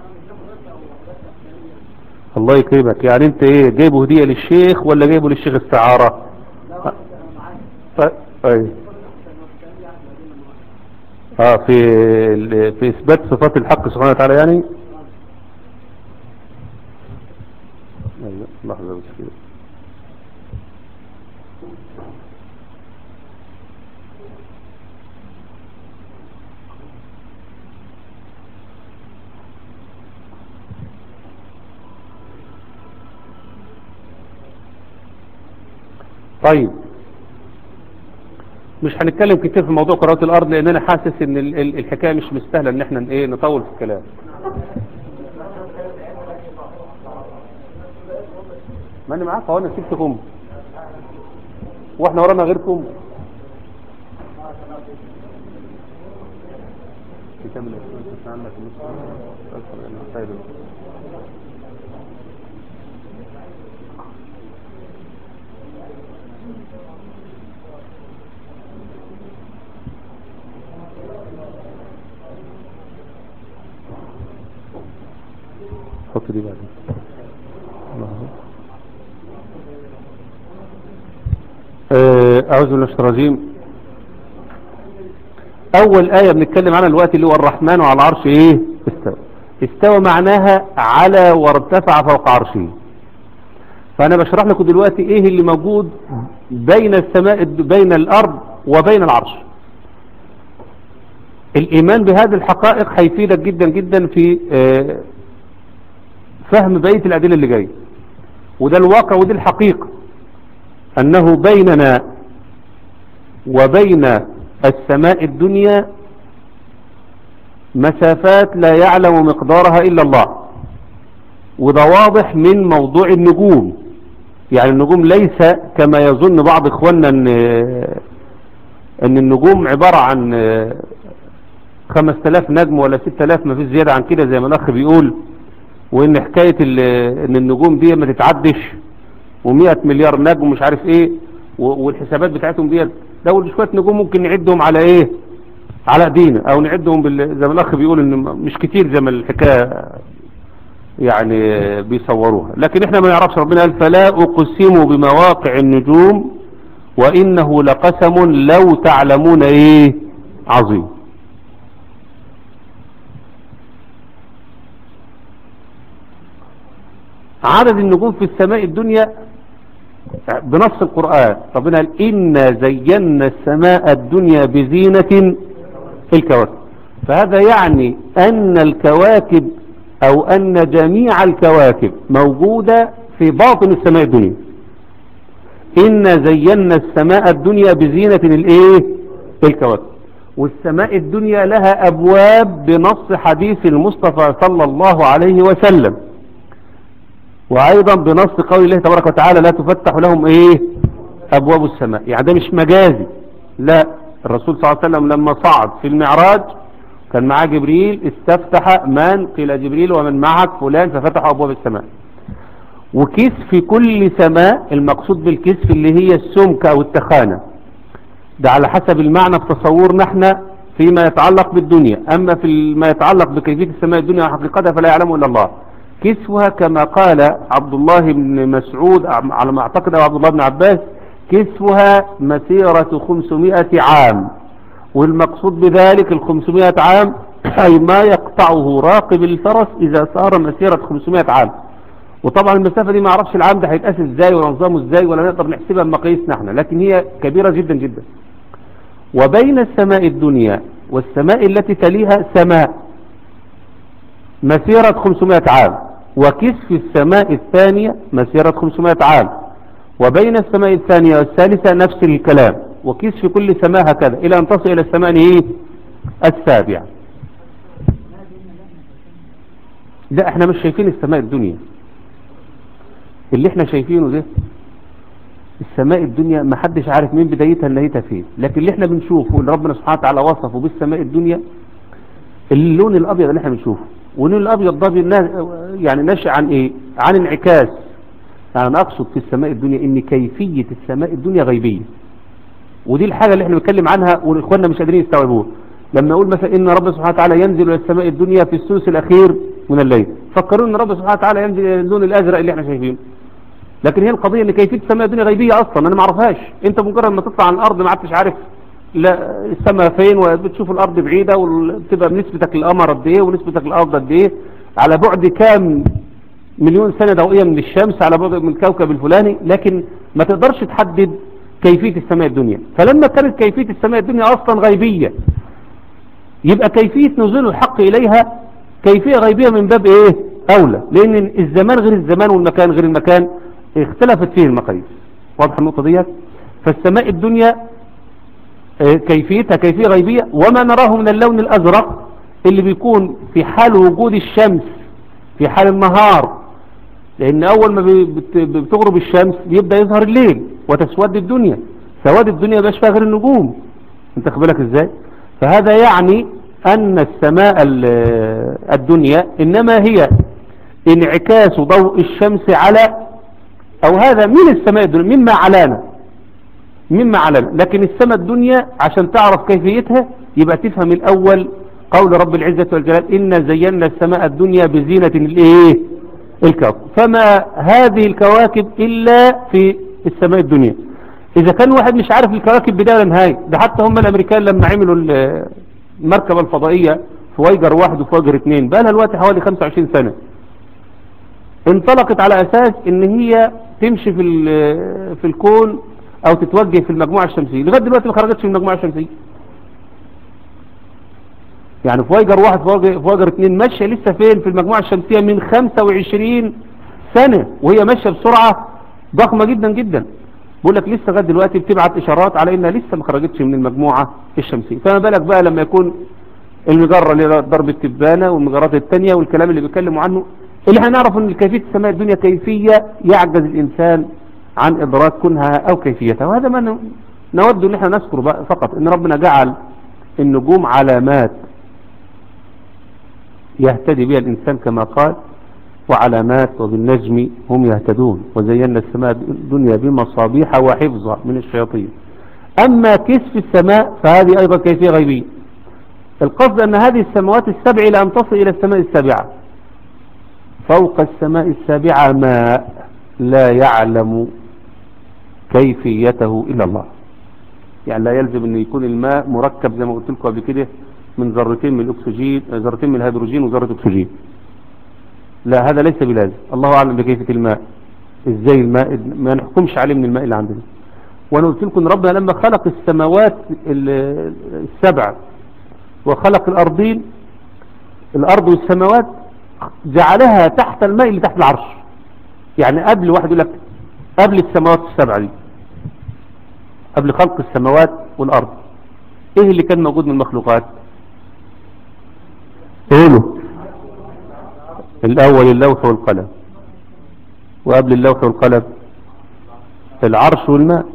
الله يكرمك يعني انت ايه جايبه هدية للشيخ ولا جايبه للشيخ استعارة اه ايوه اه في ال- في اثبات صفات الحق سبحانه وتعالى يعني ايوه لحظة بس كده طيب مش هنتكلم كتير في موضوع قراءة الأرض لأن أنا حاسس إن ال- ال- الحكاية مش مستاهلة إن إحنا إيه نطول في الكلام ما أنا معاك أهو أنا سبتكم وإحنا ورانا غيركم كتاب الأسئلة عندك خير حط دي بعدين لحظة. آه، أعوذ بالله من الشيطان الرجيم أول آية بنتكلم عنها الوقت اللي هو الرحمن وعلى العرش إيه استوى استوى معناها على وارتفع فوق عرشه فأنا بشرح لكم دلوقتي إيه اللي موجود بين السماء بين الأرض وبين العرش الإيمان بهذه الحقائق هيفيدك جدا جدا في آه، فهم بقية الأدلة اللي جاية وده الواقع ودي الحقيقة أنه بيننا وبين السماء الدنيا مسافات لا يعلم مقدارها إلا الله وده واضح من موضوع النجوم يعني النجوم ليس كما يظن بعض إخواننا أن, أن النجوم عبارة عن خمس تلاف نجم ولا ست تلاف ما فيش زيادة عن كده زي ما الأخ بيقول وان حكاية ال- ان النجوم دي ما تتعدش ومئة مليار نجم ومش عارف ايه و- والحسابات بتاعتهم ديت دول شوية نجوم ممكن نعدهم على ايه على ايدينا او نعدهم بال... زي ما الاخ بيقول ان م- مش كتير زي ما الحكاية يعني بيصوروها لكن احنا ما نعرفش ربنا قال فلا اقسم بمواقع النجوم وانه لقسم لو تعلمون ايه عظيم عدد النجوم في السماء الدنيا بنص القرآن ربنا قال إنا زينا السماء الدنيا بزينة الكواكب فهذا يعني أن الكواكب أو أن جميع الكواكب موجودة في باطن السماء الدنيا إنا زينا السماء الدنيا بزينة الإيه الكواكب والسماء الدنيا لها أبواب بنص حديث المصطفى صلى الله عليه وسلم وايضا بنص قول الله تبارك وتعالى لا تفتح لهم ايه ابواب السماء يعني ده مش مجازي لا الرسول صلى الله عليه وسلم لما صعد في المعراج كان معاه جبريل استفتح من قيل جبريل ومن معك فلان ففتحوا ابواب السماء وكسف كل سماء المقصود بالكسف اللي هي السمك او التخانة ده على حسب المعنى في تصورنا احنا فيما يتعلق بالدنيا اما في ما يتعلق بكيفية السماء الدنيا وحقيقتها فلا يعلمه الا الله كسوها كما قال عبد الله بن مسعود على ما اعتقد او عبد الله بن عباس كسوها مسيرة 500 عام والمقصود بذلك ال 500 عام أي ما يقطعه راقب الفرس إذا سار مسيرة 500 عام وطبعا المسافة دي ما اعرفش العام ده هيتقاس ازاي ونظامه ازاي ولا نقدر نحسبها بمقاييسنا احنا لكن هي كبيرة جدا جدا وبين السماء الدنيا والسماء التي تليها سماء مسيرة 500 عام وكسف السماء الثانية مسيرة 500 عام وبين السماء الثانية والثالثة نفس الكلام وكسف كل سماء هكذا إلى أن تصل إلى السماء إيه؟ السابعة لا احنا مش شايفين السماء الدنيا اللي احنا شايفينه ده السماء الدنيا ما حدش عارف مين بدايتها نهايتها فين لكن اللي احنا بنشوفه اللي ربنا سبحانه وتعالى وصفه بالسماء الدنيا اللون الابيض اللي احنا بنشوفه واللون الابيض ده بالنا- يعني ناشئ عن ايه عن انعكاس يعني انا اقصد في السماء الدنيا ان كيفية السماء الدنيا غيبية ودي الحاجة اللي احنا بنتكلم عنها واخواننا مش قادرين يستوعبوها لما اقول مثلا ان رب سبحانه وتعالى ينزل الى السماء الدنيا في الثلث الاخير من الليل فكروا ان رب سبحانه وتعالى ينزل الى اللون الازرق اللي احنا شايفينه لكن هي القضية ان كيفية السماء الدنيا غيبية اصلا انا ما اعرفهاش انت مجرد ما تطلع عن الارض ما عدتش عارف لا السماء فين وبتشوف الارض بعيدة وتبقى نسبتك للقمر قد ايه ونسبتك للارض قد ايه على بعد كام مليون سنة ضوئية من الشمس على بعد من الكوكب الفلاني لكن ما تقدرش تحدد كيفية السماء الدنيا فلما كانت كيفية السماء الدنيا اصلا غيبية يبقى كيفية نزول الحق اليها كيفية غيبية من باب ايه اولى لان الزمان غير الزمان والمكان غير المكان اختلفت فيه المقاييس واضح النقطة ديت فالسماء الدنيا آه، كيفيتها كيفية غيبية وما نراه من اللون الازرق اللي بيكون في حال وجود الشمس في حال النهار لان اول ما بي- بت- بتغرب الشمس بيبدأ يظهر الليل وتسود الدنيا سواد الدنيا مبقاش فيها غير النجوم انت خبالك ازاي فهذا يعني ان السماء ال- الدنيا انما هي انعكاس ضوء الشمس على او هذا من السماء الدنيا مما علانا مما علنا لكن السماء الدنيا عشان تعرف كيفيتها يبقى تفهم الاول قول رب العزة والجلال إنا زينا السماء الدنيا بزينة الايه الكوكب فما هذه الكواكب إلا في السماء الدنيا إذا كان واحد مش عارف الكواكب بداية ولا نهاية ده حتى هم الأمريكان لما عملوا ال- المركبة الفضائية فويجر واحد وفويجر اثنين بقى لها الوقت حوالي 25 سنة انطلقت على أساس إن هي تمشي في ال- في الكون أو تتوجه في المجموعة الشمسية لغاية دلوقتي ما خرجتش من المجموعة الشمسية يعني فويجر واحد فويجر, فويجر اثنين ماشية لسه فين في المجموعة الشمسية من 25 سنة وهي ماشية بسرعة ضخمة جدا جدا بقول لك لسه لغايه دلوقتي بتبعت اشارات على انها لسه ما خرجتش من المجموعة الشمسية فما بالك بقى لما يكون المجرة اللي هي ضرب التبانة والمجرات التانية والكلام اللي بيتكلموا عنه اللي هنعرف ان كيفية السماء الدنيا كيفية يعجز الانسان عن ادراك كونها او كيفيتها وهذا ما ن- نود ان احنا نذكر بقى فقط ان ربنا جعل النجوم علامات يهتدي بها الإنسان كما قال وعلامات وبالنجم هم يهتدون وزينا السماء الدنيا بمصابيح وحفظا من الشياطين أما كسف السماء فهذه أيضا كيفية غيبية القصد أن هذه السماوات السبع إلى أن تصل إلى السماء السابعة فوق السماء السابعة ماء لا يعلم كيفيته إلا الله يعني لا يلزم أن يكون الماء مركب زي ما قلت لكم قبل كده من ذرتين من الأكسجين ذرتين من الهيدروجين وذرة أكسجين لا هذا ليس بلازم الله أعلم بكيفية الماء إزاي الماء ما نحكمش عليه من الماء اللي عندنا وأنا قلت لكم إن ربنا لما خلق السماوات ال- السبع وخلق الأرضين الأرض والسماوات جعلها تحت الماء اللي تحت العرش يعني قبل واحد يقول لك قبل السماوات السبع دي قبل خلق السماوات والأرض ايه اللي كان موجود من المخلوقات قولوا الاول اللوح والقلم وقبل اللوح والقلم العرش والماء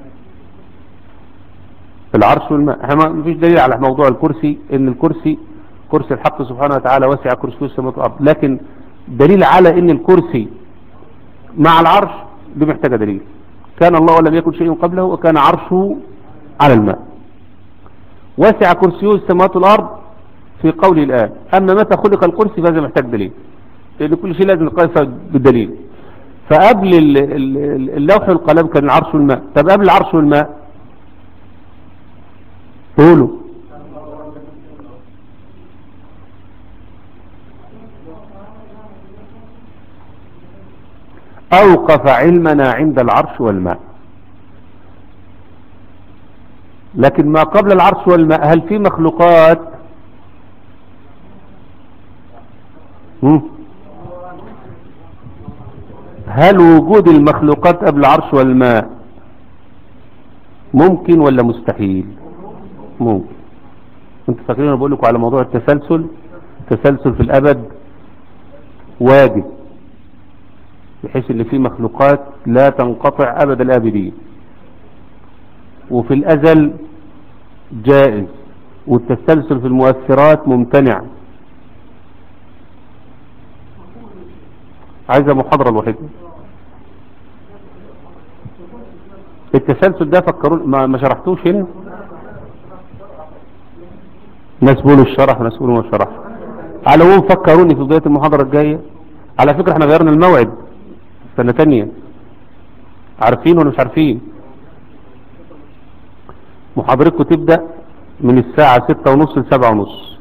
العرش والماء احنا ما فيش دليل على موضوع الكرسي ان الكرسي كرسي الحق سبحانه وتعالى وسع كرسي السماوات والارض لكن دليل على ان الكرسي مع العرش دي محتاجه دليل كان الله ولم يكن شيء قبله وكان عرشه على الماء وسع كرسيه السماوات والأرض في قوله الآن أما متى خلق الكرسي فهذا محتاج دليل لأن كل شيء لازم نقايسه بالدليل فقبل ال- ال- اللوح والقلم كان العرش والماء طب قبل العرش والماء قولوا أوقف علمنا عند العرش والماء لكن ما قبل العرش والماء هل في مخلوقات هم؟ هل وجود المخلوقات قبل العرش والماء ممكن ولا مستحيل ممكن انتوا فاكرين انا بقول لكم على موضوع التسلسل التسلسل في الابد واجب بحيث ان في مخلوقات لا تنقطع ابد الابدين وفي الازل جائز والتسلسل في المؤثرات ممتنع عايزة محاضرة الوحيدة التسلسل ده فكرون ما, ما شرحتوش هنا ناس بيقولوا الشرح وناس بيقولوا ما الشرح على العموم فكروني في بداية المحاضرة الجاية على فكرة احنا غيرنا الموعد سنة تانية عارفين ولا مش عارفين محاضرتكم تبدأ من الساعة ستة ونص لسبعة ونص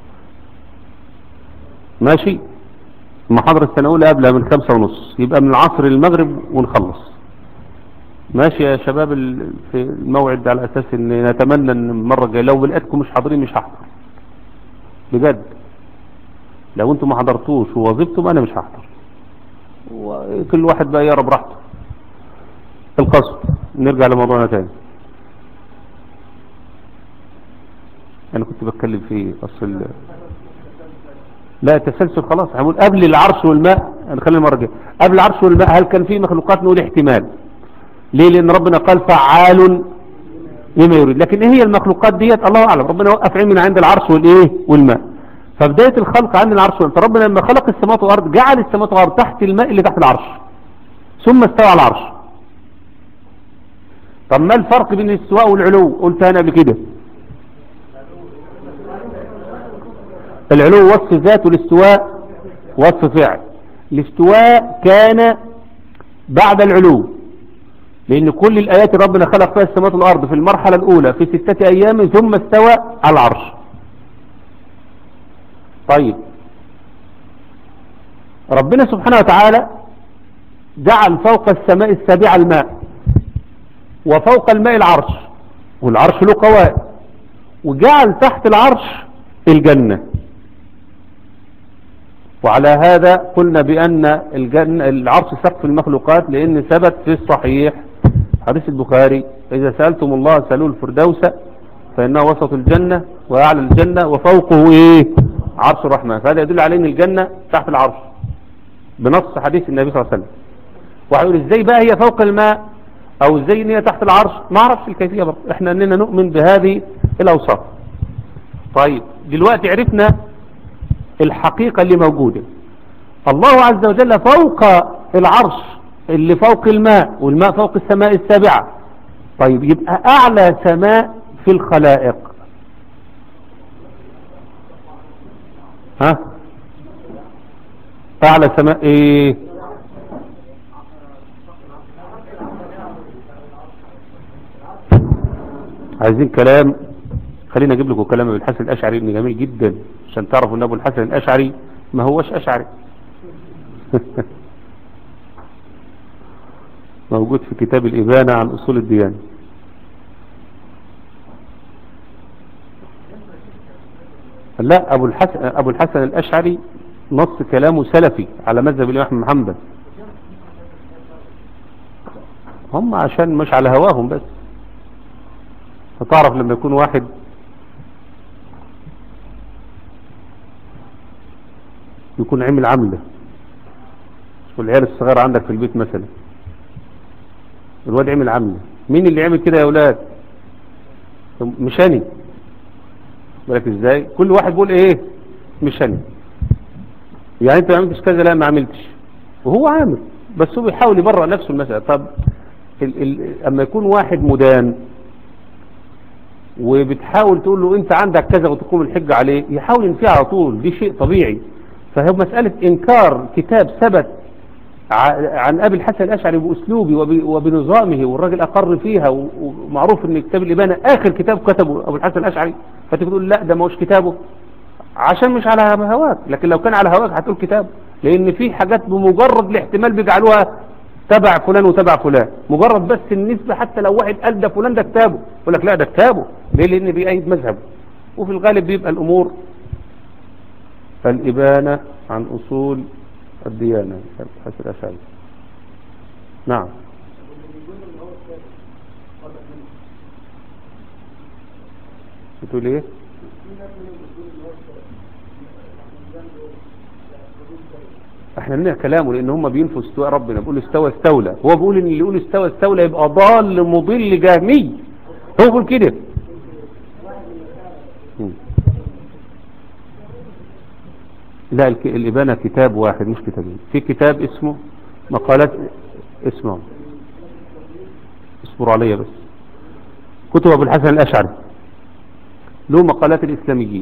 ماشي المحاضرة السنة الأولى قبلها من خمسة ونص يبقى من العصر للمغرب ونخلص ماشي يا شباب ال- في الموعد ده على أساس ان نتمنى ان المرة الجاية لو لقيتكم مش حاضرين مش هحضر بجد لو انتم ما حضرتوش ووظيفتم انا مش هحضر وكل واحد بقى يقرا براحته القصد نرجع لموضوعنا تاني انا كنت بتكلم في اصل لا التسلسل خلاص هنقول قبل العرش والماء هنخلي المره الجايه قبل العرش والماء هل كان في مخلوقات نقول احتمال ليه لان ربنا قال فعال لما يريد لكن ايه هي المخلوقات ديت الله اعلم ربنا وقف علم من عند العرش والايه والماء فبدايه الخلق عند العرش والماء فربنا لما خلق السماوات والارض جعل السماوات والارض تحت الماء اللي تحت العرش ثم استوى على العرش طب ما الفرق بين الاستواء والعلو قلت انا قبل كده العلو وصف ذات والاستواء وصف فعل الاستواء كان بعد العلو لأن كل الآيات ربنا خلق فيها السماوات والأرض في المرحلة الأولى في ستة أيام ثم استوى على العرش طيب ربنا سبحانه وتعالى جعل فوق السماء السابعة الماء وفوق الماء العرش والعرش له قوائم وجعل تحت العرش الجنة وعلى هذا قلنا بأن الجنة العرش سقف المخلوقات لأن ثبت في الصحيح حديث البخاري إذا سألتم الله سألوا الفردوس فإنه وسط الجنة وأعلى الجنة وفوقه إيه عرش الرحمن فهذا يدل على أن الجنة تحت العرش بنص حديث النبي صلى الله عليه وسلم وهيقول إزاي بقى هي فوق الماء أو إزاي أن هي تحت العرش ما أعرفش الكيفية برضه إحنا أننا نؤمن بهذه الأوصاف طيب دلوقتي عرفنا الحقيقة اللي موجودة الله عز وجل فوق العرش اللي فوق الماء والماء فوق السماء السابعة طيب يبقى أعلى سماء في الخلائق ها أعلى سماء إيه عايزين كلام خلينا اجيب لكم كلام ابو الحسن الاشعري ابن جميل جدا عشان تعرفوا ان ابو الحسن الاشعري ما هوش اشعري موجود في كتاب الابانه عن اصول الديانه لا ابو الحسن ابو الحسن الاشعري نص كلامه سلفي على مذهب الامام احمد بن حنبل هم عشان مش على هواهم بس فتعرف لما يكون واحد يكون عمل عملة والعيال الصغيرة عندك في البيت مثلا الواد عمل عملة مين اللي عمل كده يا اولاد مش انا بالك ازاي كل واحد بيقول ايه مش انا يعني انت ما عملتش كذا لا ما عملتش وهو عامل بس هو بيحاول يبرأ نفسه المسألة طب ال ال اما يكون واحد مدان وبتحاول تقول له انت عندك كذا وتقوم الحجة عليه يحاول ينفيه على طول دي شيء طبيعي فهي مسألة انكار كتاب ثبت عن ابي الحسن الاشعري باسلوبه وبنظامه والراجل اقر فيها ومعروف ان كتاب الابانة اخر كتاب كتبه ابو الحسن الاشعري فتقول لا ده ما هوش كتابه عشان مش على هواك لكن لو كان على هواك هتقول كتاب لان في حاجات بمجرد الاحتمال بيجعلوها تبع فلان وتبع فلان مجرد بس النسبة حتى لو واحد قال ده فلان ده كتابه يقول لك لا ده كتابه ليه لان بيأيد مذهبه وفي الغالب بيبقى الامور الإبانة عن أصول الديانة حسب الأشعري نعم بتقول ايه احنا لنا كلامه لان هم بينفوا استواء ربنا بيقول استوى استولى هو بيقول ان اللي يقول استوى استولى يبقى ضال مضل جهمي هو بيقول كده مم. لا الك- الإبانة كتاب واحد مش كتابين في كتاب اسمه مقالات اسمه اصبروا عليا بس كتب أبو الحسن الأشعري له مقالات الإسلاميين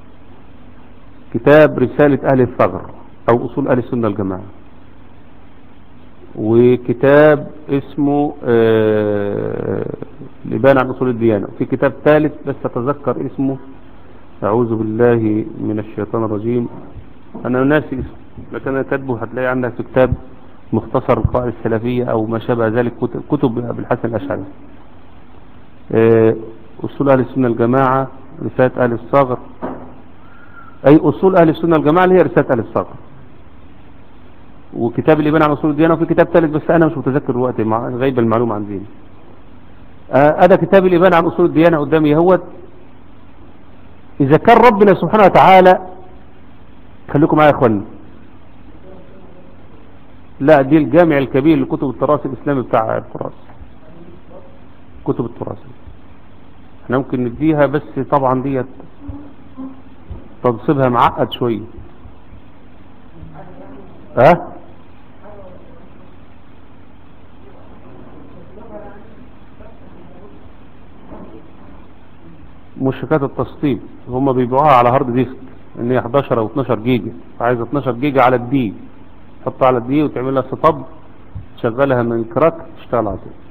كتاب رسالة أهل الثغر أو أصول أهل السنة الجماعة وكتاب اسمه آه، الإبانة عن أصول الديانة في كتاب ثالث بس أتذكر اسمه أعوذ بالله من الشيطان الرجيم أنا ناسي اسمه لكن أنا كاتبه هتلاقي عندك في كتاب مختصر القواعد السلفية أو ما شابه ذلك كتب- كتب أبي الحسن الأشعري آه، أصول أهل السنة الجماعة رسالة أهل الصغر أي أصول أهل السنة الجماعة اللي هي رسالة أهل الصغر وكتاب الإبانة عن أصول الديانة وفي كتاب ثالث بس أنا مش متذكر الوقت مع غيب المعلومة عن ذهني آه، أدا كتاب الإبانة عن أصول الديانة قدامي هوت إذا كان ربنا سبحانه وتعالى خليكم معايا يا اخوانا لا دي الجامع الكبير لكتب التراث الإسلامي بتاع التراث كتب التراث احنا ممكن نديها بس طبعا ديت تنصيبها معقد شوية ها مشركات التسطيب هم بيبيعوها على هارد ديسك ان هي 11 او 12 جيجا عايزه 12 جيجا على الدي تحطها على الدي وتعمل لها سطب تشغلها من كراك تشتغل على طول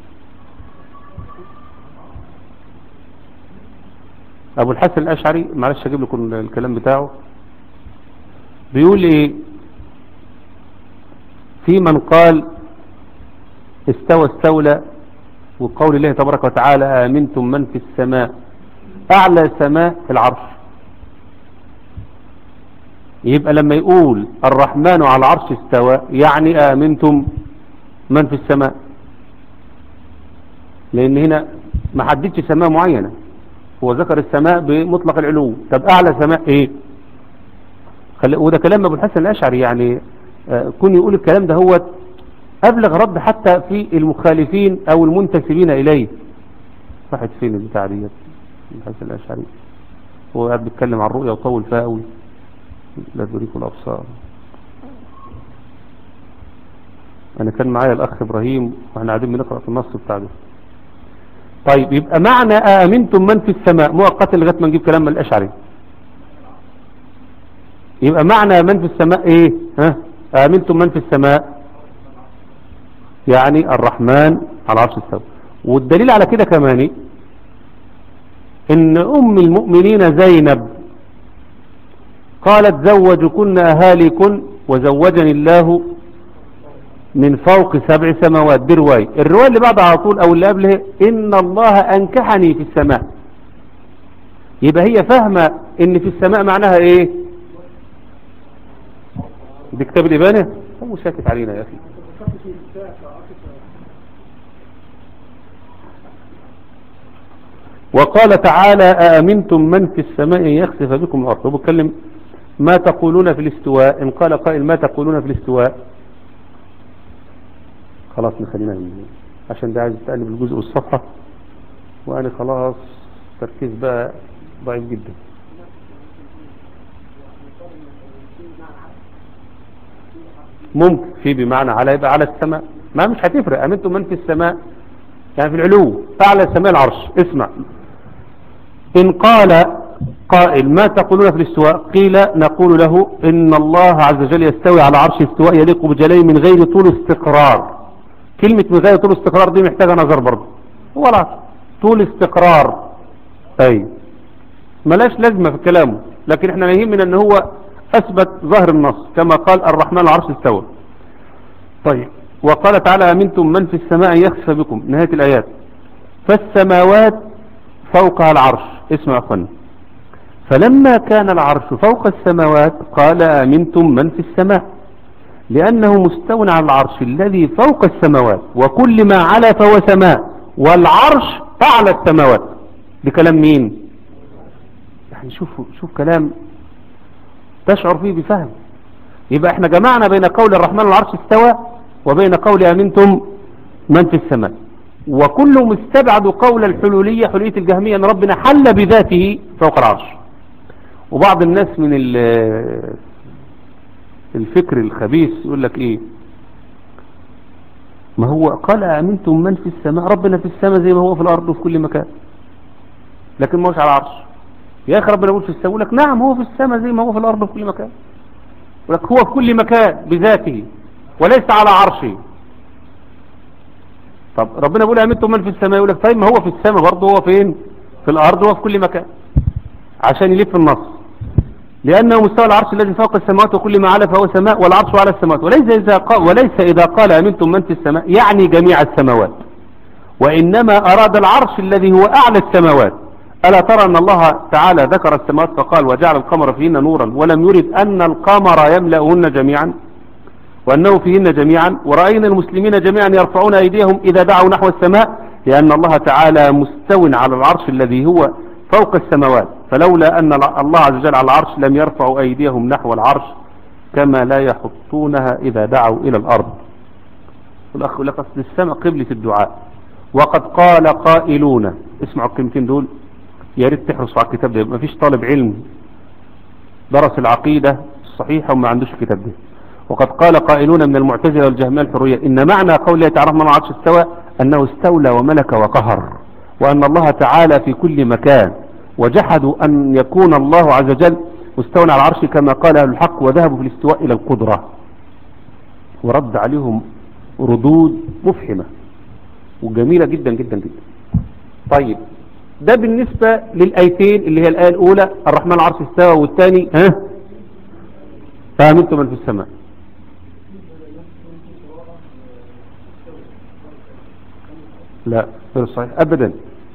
ابو الحسن الاشعري معلش اجيب لكم الكلام بتاعه بيقول ايه في من قال استوى استولى وقول الله تبارك وتعالى آمنتم من في السماء أعلى سماء في العرش يبقى لما يقول الرحمن على العرش استوى يعني آمنتم من في السماء لأن هنا ما حددش سماء معينة هو ذكر السماء بمطلق العلو طب أعلى سماء إيه خل... وده كلام أبو الحسن الأشعري يعني آه كون يقول الكلام ده هو أبلغ رد حتى في المخالفين أو المنتسبين إليه راحت فين البتاع ديت الحسن الأشعري هو قاعد بيتكلم عن الرؤيا وطول فيها قوي لا تدركوا الأبصار أنا كان معايا الأخ إبراهيم وإحنا قاعدين بنقرأ في النص بتاع ده طيب يبقى معنى آمنتم من في السماء مؤقتا لغاية ما نجيب كلام من الأشعري يبقى معنى من في السماء إيه ها آمنتم من في السماء يعني الرحمن على عرش استوى والدليل على كده كمان ان ام المؤمنين زينب قالت زوجكن اهاليكن وزوجني الله من فوق سبع سماوات دي رواية الرواية اللي بعدها على طول او اللي قبلها ان الله انكحني في السماء يبقى هي فاهمة ان في السماء معناها ايه دي كتاب الابانة هو ساكت علينا يا اخي وقال تعالى أأمنتم من في السماء يخسف بكم الأرض هو بيتكلم ما تقولون في الاستواء إن قال قائل ما تقولون في الاستواء خلاص نخلينا من عشان ده عايز تقلب الجزء والصفحة وأنا خلاص تركيز بقى ضعيف جدا ممكن في بمعنى على يبقى على السماء ما مش هتفرق أمنتم من في السماء يعني في العلو أعلى سماء العرش اسمع إن قال قائل ما تقولون في الاستواء قيل نقول له إن الله عز وجل يستوي على عرش استواء يليق بجليه من غير طول استقرار كلمة من غير طول استقرار دي محتاجة نظر برضه ولا طول استقرار أي ملاش لازمة في كلامه لكن احنا نهيم من ان هو اثبت ظهر النص كما قال الرحمن العرش استوى طيب وقال تعالى أمنتم من في السماء يخسف بكم نهاية الآيات فالسماوات فوقها العرش اسمع يا أخوانا فلما كان العرش فوق السماوات قال آمنتم من في السماء لأنه مستو على العرش الذي فوق السماوات وكل ما على فهو سماء والعرش أعلى السماوات بكلام مين يعني شوف شوف كلام تشعر فيه بفهم يبقى احنا جمعنا بين قول الرحمن العرش استوى وبين قول أمنتم من في السماء وكلهم استبعدوا قول الحلولية حلولية الجهمية أن ربنا حل بذاته فوق العرش وبعض الناس من الفكر الخبيث يقول لك ايه ما هو قال أمنتم من في السماء ربنا في السماء زي ما هو في الأرض وفي كل مكان لكن ما هوش على العرش يا أخي ربنا يقول في السماء يقول لك نعم هو في السماء زي ما هو في الأرض وفي كل مكان يقول لك هو في كل مكان بذاته وليس على عرشه طب ربنا بيقول أمنتم من في السماء يقول لك طيب ما هو في السماء برضه هو فين في الأرض وفي كل مكان عشان يلف النص لأنه مستوى العرش الذي فوق السماوات وكل ما على فهو سماء والعرش على السماوات وليس إذا قال, وليس إذا قال أمنتم من في السماء يعني جميع السماوات وإنما أراد العرش الذي هو أعلى السماوات ألا ترى أن الله تعالى ذكر السماوات فقال وجعل القمر فيهن نورا ولم يرد أن القمر يملأهن جميعا وأنه فيهن جميعا ورأينا المسلمين جميعا يرفعون أيديهم إذا دعوا نحو السماء لأن الله تعالى مستو على العرش الذي هو فوق السماوات فلولا أن الله عز وجل على العرش لم يرفعوا أيديهم نحو العرش كما لا يحطونها إذا دعوا إلى الأرض والأخ يقول لك أصل السماء قبلة الدعاء وقد قال قائلون اسمعوا الكلمتين دول يا ريت تحرصوا على الكتاب ده ما فيش طالب علم درس العقيدة الصحيحة وما عندوش الكتاب ده وقد قال قائلون من المعتزلة والجهمية الحرية إن معنى قوله تعالى من العرش استوى أنه استولى وملك وقهر وأن الله تعالى في كل مكان وجحدوا أن يكون الله عز وجل مستوى على العرش كما قال أهل الحق وذهبوا في الاستواء إلى القدرة ورد عليهم ردود مفحمة وجميلة جدا جدا جدا طيب ده بالنسبة للآيتين اللي هي الآية الأولى الرحمن العرش استوى والثاني ها فأمنتم من في السماء لا غير صحيح أبدا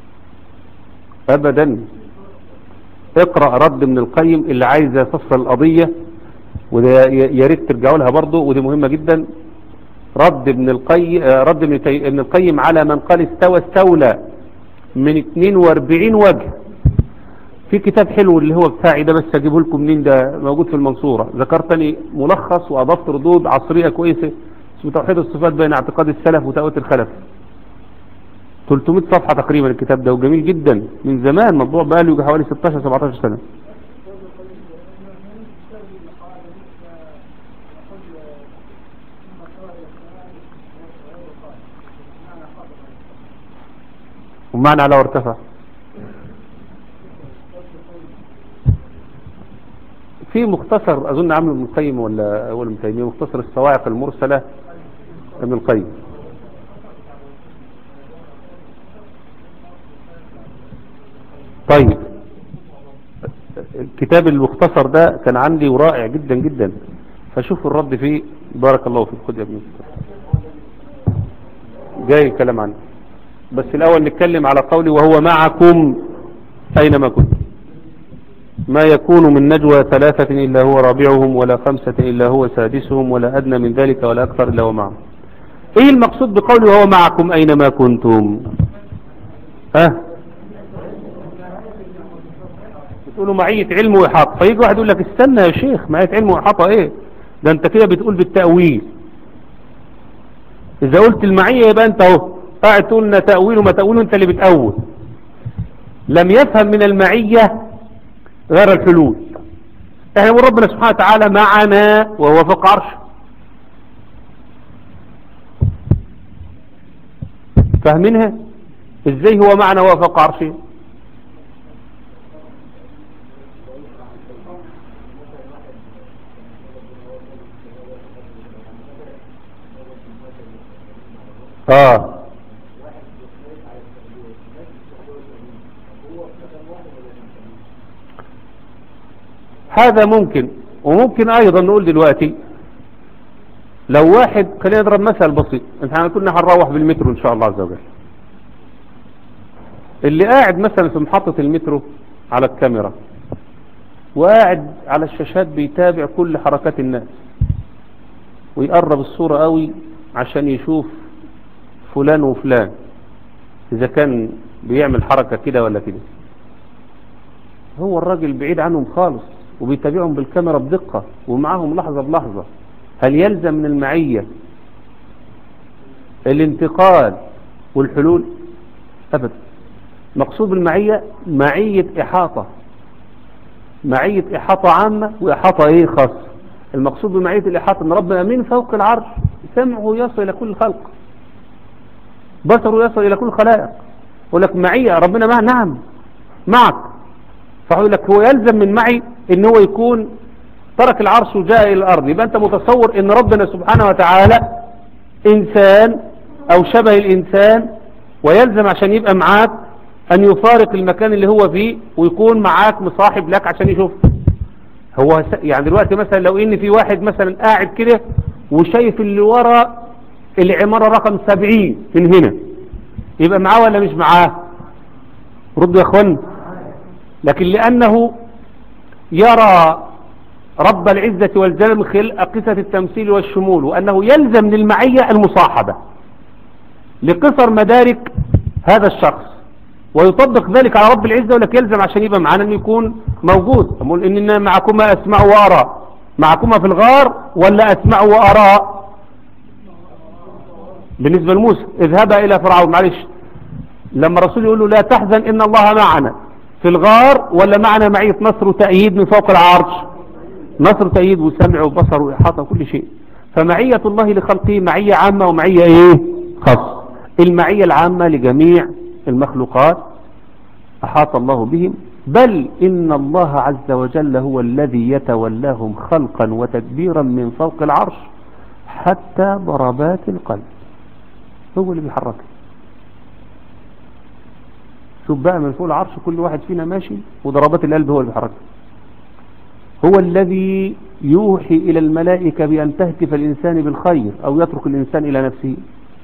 أبدا اقرأ رد من القيم اللي عايز يفصل القضية وده يا ريت ترجعوا لها برضه ودي مهمة جدا رد ابن القيم رد ابن, ابن القيم على من قال استوى استولى من 42 وجه في كتاب حلو اللي هو بتاعي ده بس اجيبه لكم منين ده موجود في المنصورة ذكرتني ملخص واضفت ردود عصرية كويسة اسمه توحيد الصفات بين اعتقاد السلف وتأويل الخلف 300 صفحة تقريبا الكتاب ده وجميل جدا من زمان مطبوع بقاله حوالي 16 17 سنة ومعنى على وارتفع في مختصر اظن عامل ابن القيم ولا اول ابن تيميه مختصر الصواعق المرسله ابن القيم طيب الكتاب المختصر ده كان عندي ورائع جدا جدا فشوفوا الرد فيه بارك الله فيك خد يا ابني جاي الكلام عنه بس الاول نتكلم على قولي وهو معكم اينما كنتم ما يكون من نجوى ثلاثة إلا هو رابعهم ولا خمسة إلا هو سادسهم ولا أدنى من ذلك ولا أكثر إلا هو معهم إيه المقصود بقوله وهو معكم أينما كنتم ها أه؟ بتقولوا معية علم وإحاطة فيجي واحد يقول لك استنى يا شيخ معية علم وإحاطة إيه ده أنت كده بتقول بالتأويل إذا قلت المعية يبقى أنت أهو قاعد تقول لنا تأويل وما تأويل أنت اللي بتأول لم يفهم من المعية غير الحلول احنا نقول ربنا سبحانه وتعالى معنا وهو فوق عرشه فاهمينها ازاي هو معنا وهو فوق عرشه اه هذا ممكن وممكن ايضا نقول دلوقتي لو واحد خلينا نضرب مثل بسيط احنا كنا هنروح بالمترو ان شاء الله عز وجل اللي قاعد مثلا في محطة المترو على الكاميرا وقاعد على الشاشات بيتابع كل حركات الناس ويقرب الصورة قوي عشان يشوف فلان وفلان اذا كان بيعمل حركة كده ولا كده هو الراجل بعيد عنهم خالص وبيتابعهم بالكاميرا بدقة ومعاهم لحظة بلحظة هل يلزم من المعية الانتقال والحلول أبدا مقصود المعية معية إحاطة معية إحاطة عامة وإحاطة إيه خاصة المقصود بمعية الإحاطة أن ربنا من فوق العرش سمعه يصل إلى كل خلق بصره يصل إلى كل خلائق يقول لك معية ربنا معه نعم معك فيقول لك هو يلزم من معي ان هو يكون ترك العرش وجاء الى الارض يبقى انت متصور ان ربنا سبحانه وتعالى انسان او شبه الانسان ويلزم عشان يبقى معاك ان يفارق المكان اللي هو فيه ويكون معاك مصاحب لك عشان يشوف هو س- يعني دلوقتي مثلا لو ان في واحد مثلا قاعد كده وشايف اللي ورا العمارة رقم سبعين من هنا يبقى معاه ولا مش معاه ردوا يا اخوان لكن لانه يرى رب العزة والجلال من خلال أقصة التمثيل والشمول وأنه يلزم للمعية المصاحبة لقصر مدارك هذا الشخص ويطبق ذلك على رب العزة ولك يلزم عشان يبقى معنا أنه يكون موجود أقول إننا معكما أسمع وأرى معكما في الغار ولا أسمع وأرى بالنسبة لموسى اذهبا إلى فرعون معلش لما الرسول يقول له لا تحزن إن الله معنا في الغار ولا معنا معية نصر وتأييد من فوق العرش نصر تأييد وسمع وبصر وإحاطة وكل شيء فمعية الله لخلقه معية عامة ومعية ايه خاصة المعية العامة لجميع المخلوقات أحاط الله بهم بل إن الله عز وجل هو الذي يتولاهم خلقا وتدبيرا من فوق العرش حتى ضربات القلب هو اللي بيحركها شوف بقى من فوق العرش كل واحد فينا ماشي وضربات القلب هو اللي بيحركها هو الذي يوحي إلى الملائكة بأن تهتف الإنسان بالخير أو يترك الإنسان إلى نفسه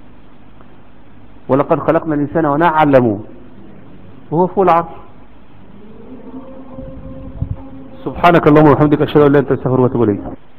ولقد خلقنا الإنسان ونعلم وهو فوق العرش سبحانك اللهم وبحمدك أشهد أن لا إله إلا أنت أستغفرك وأتوب إليك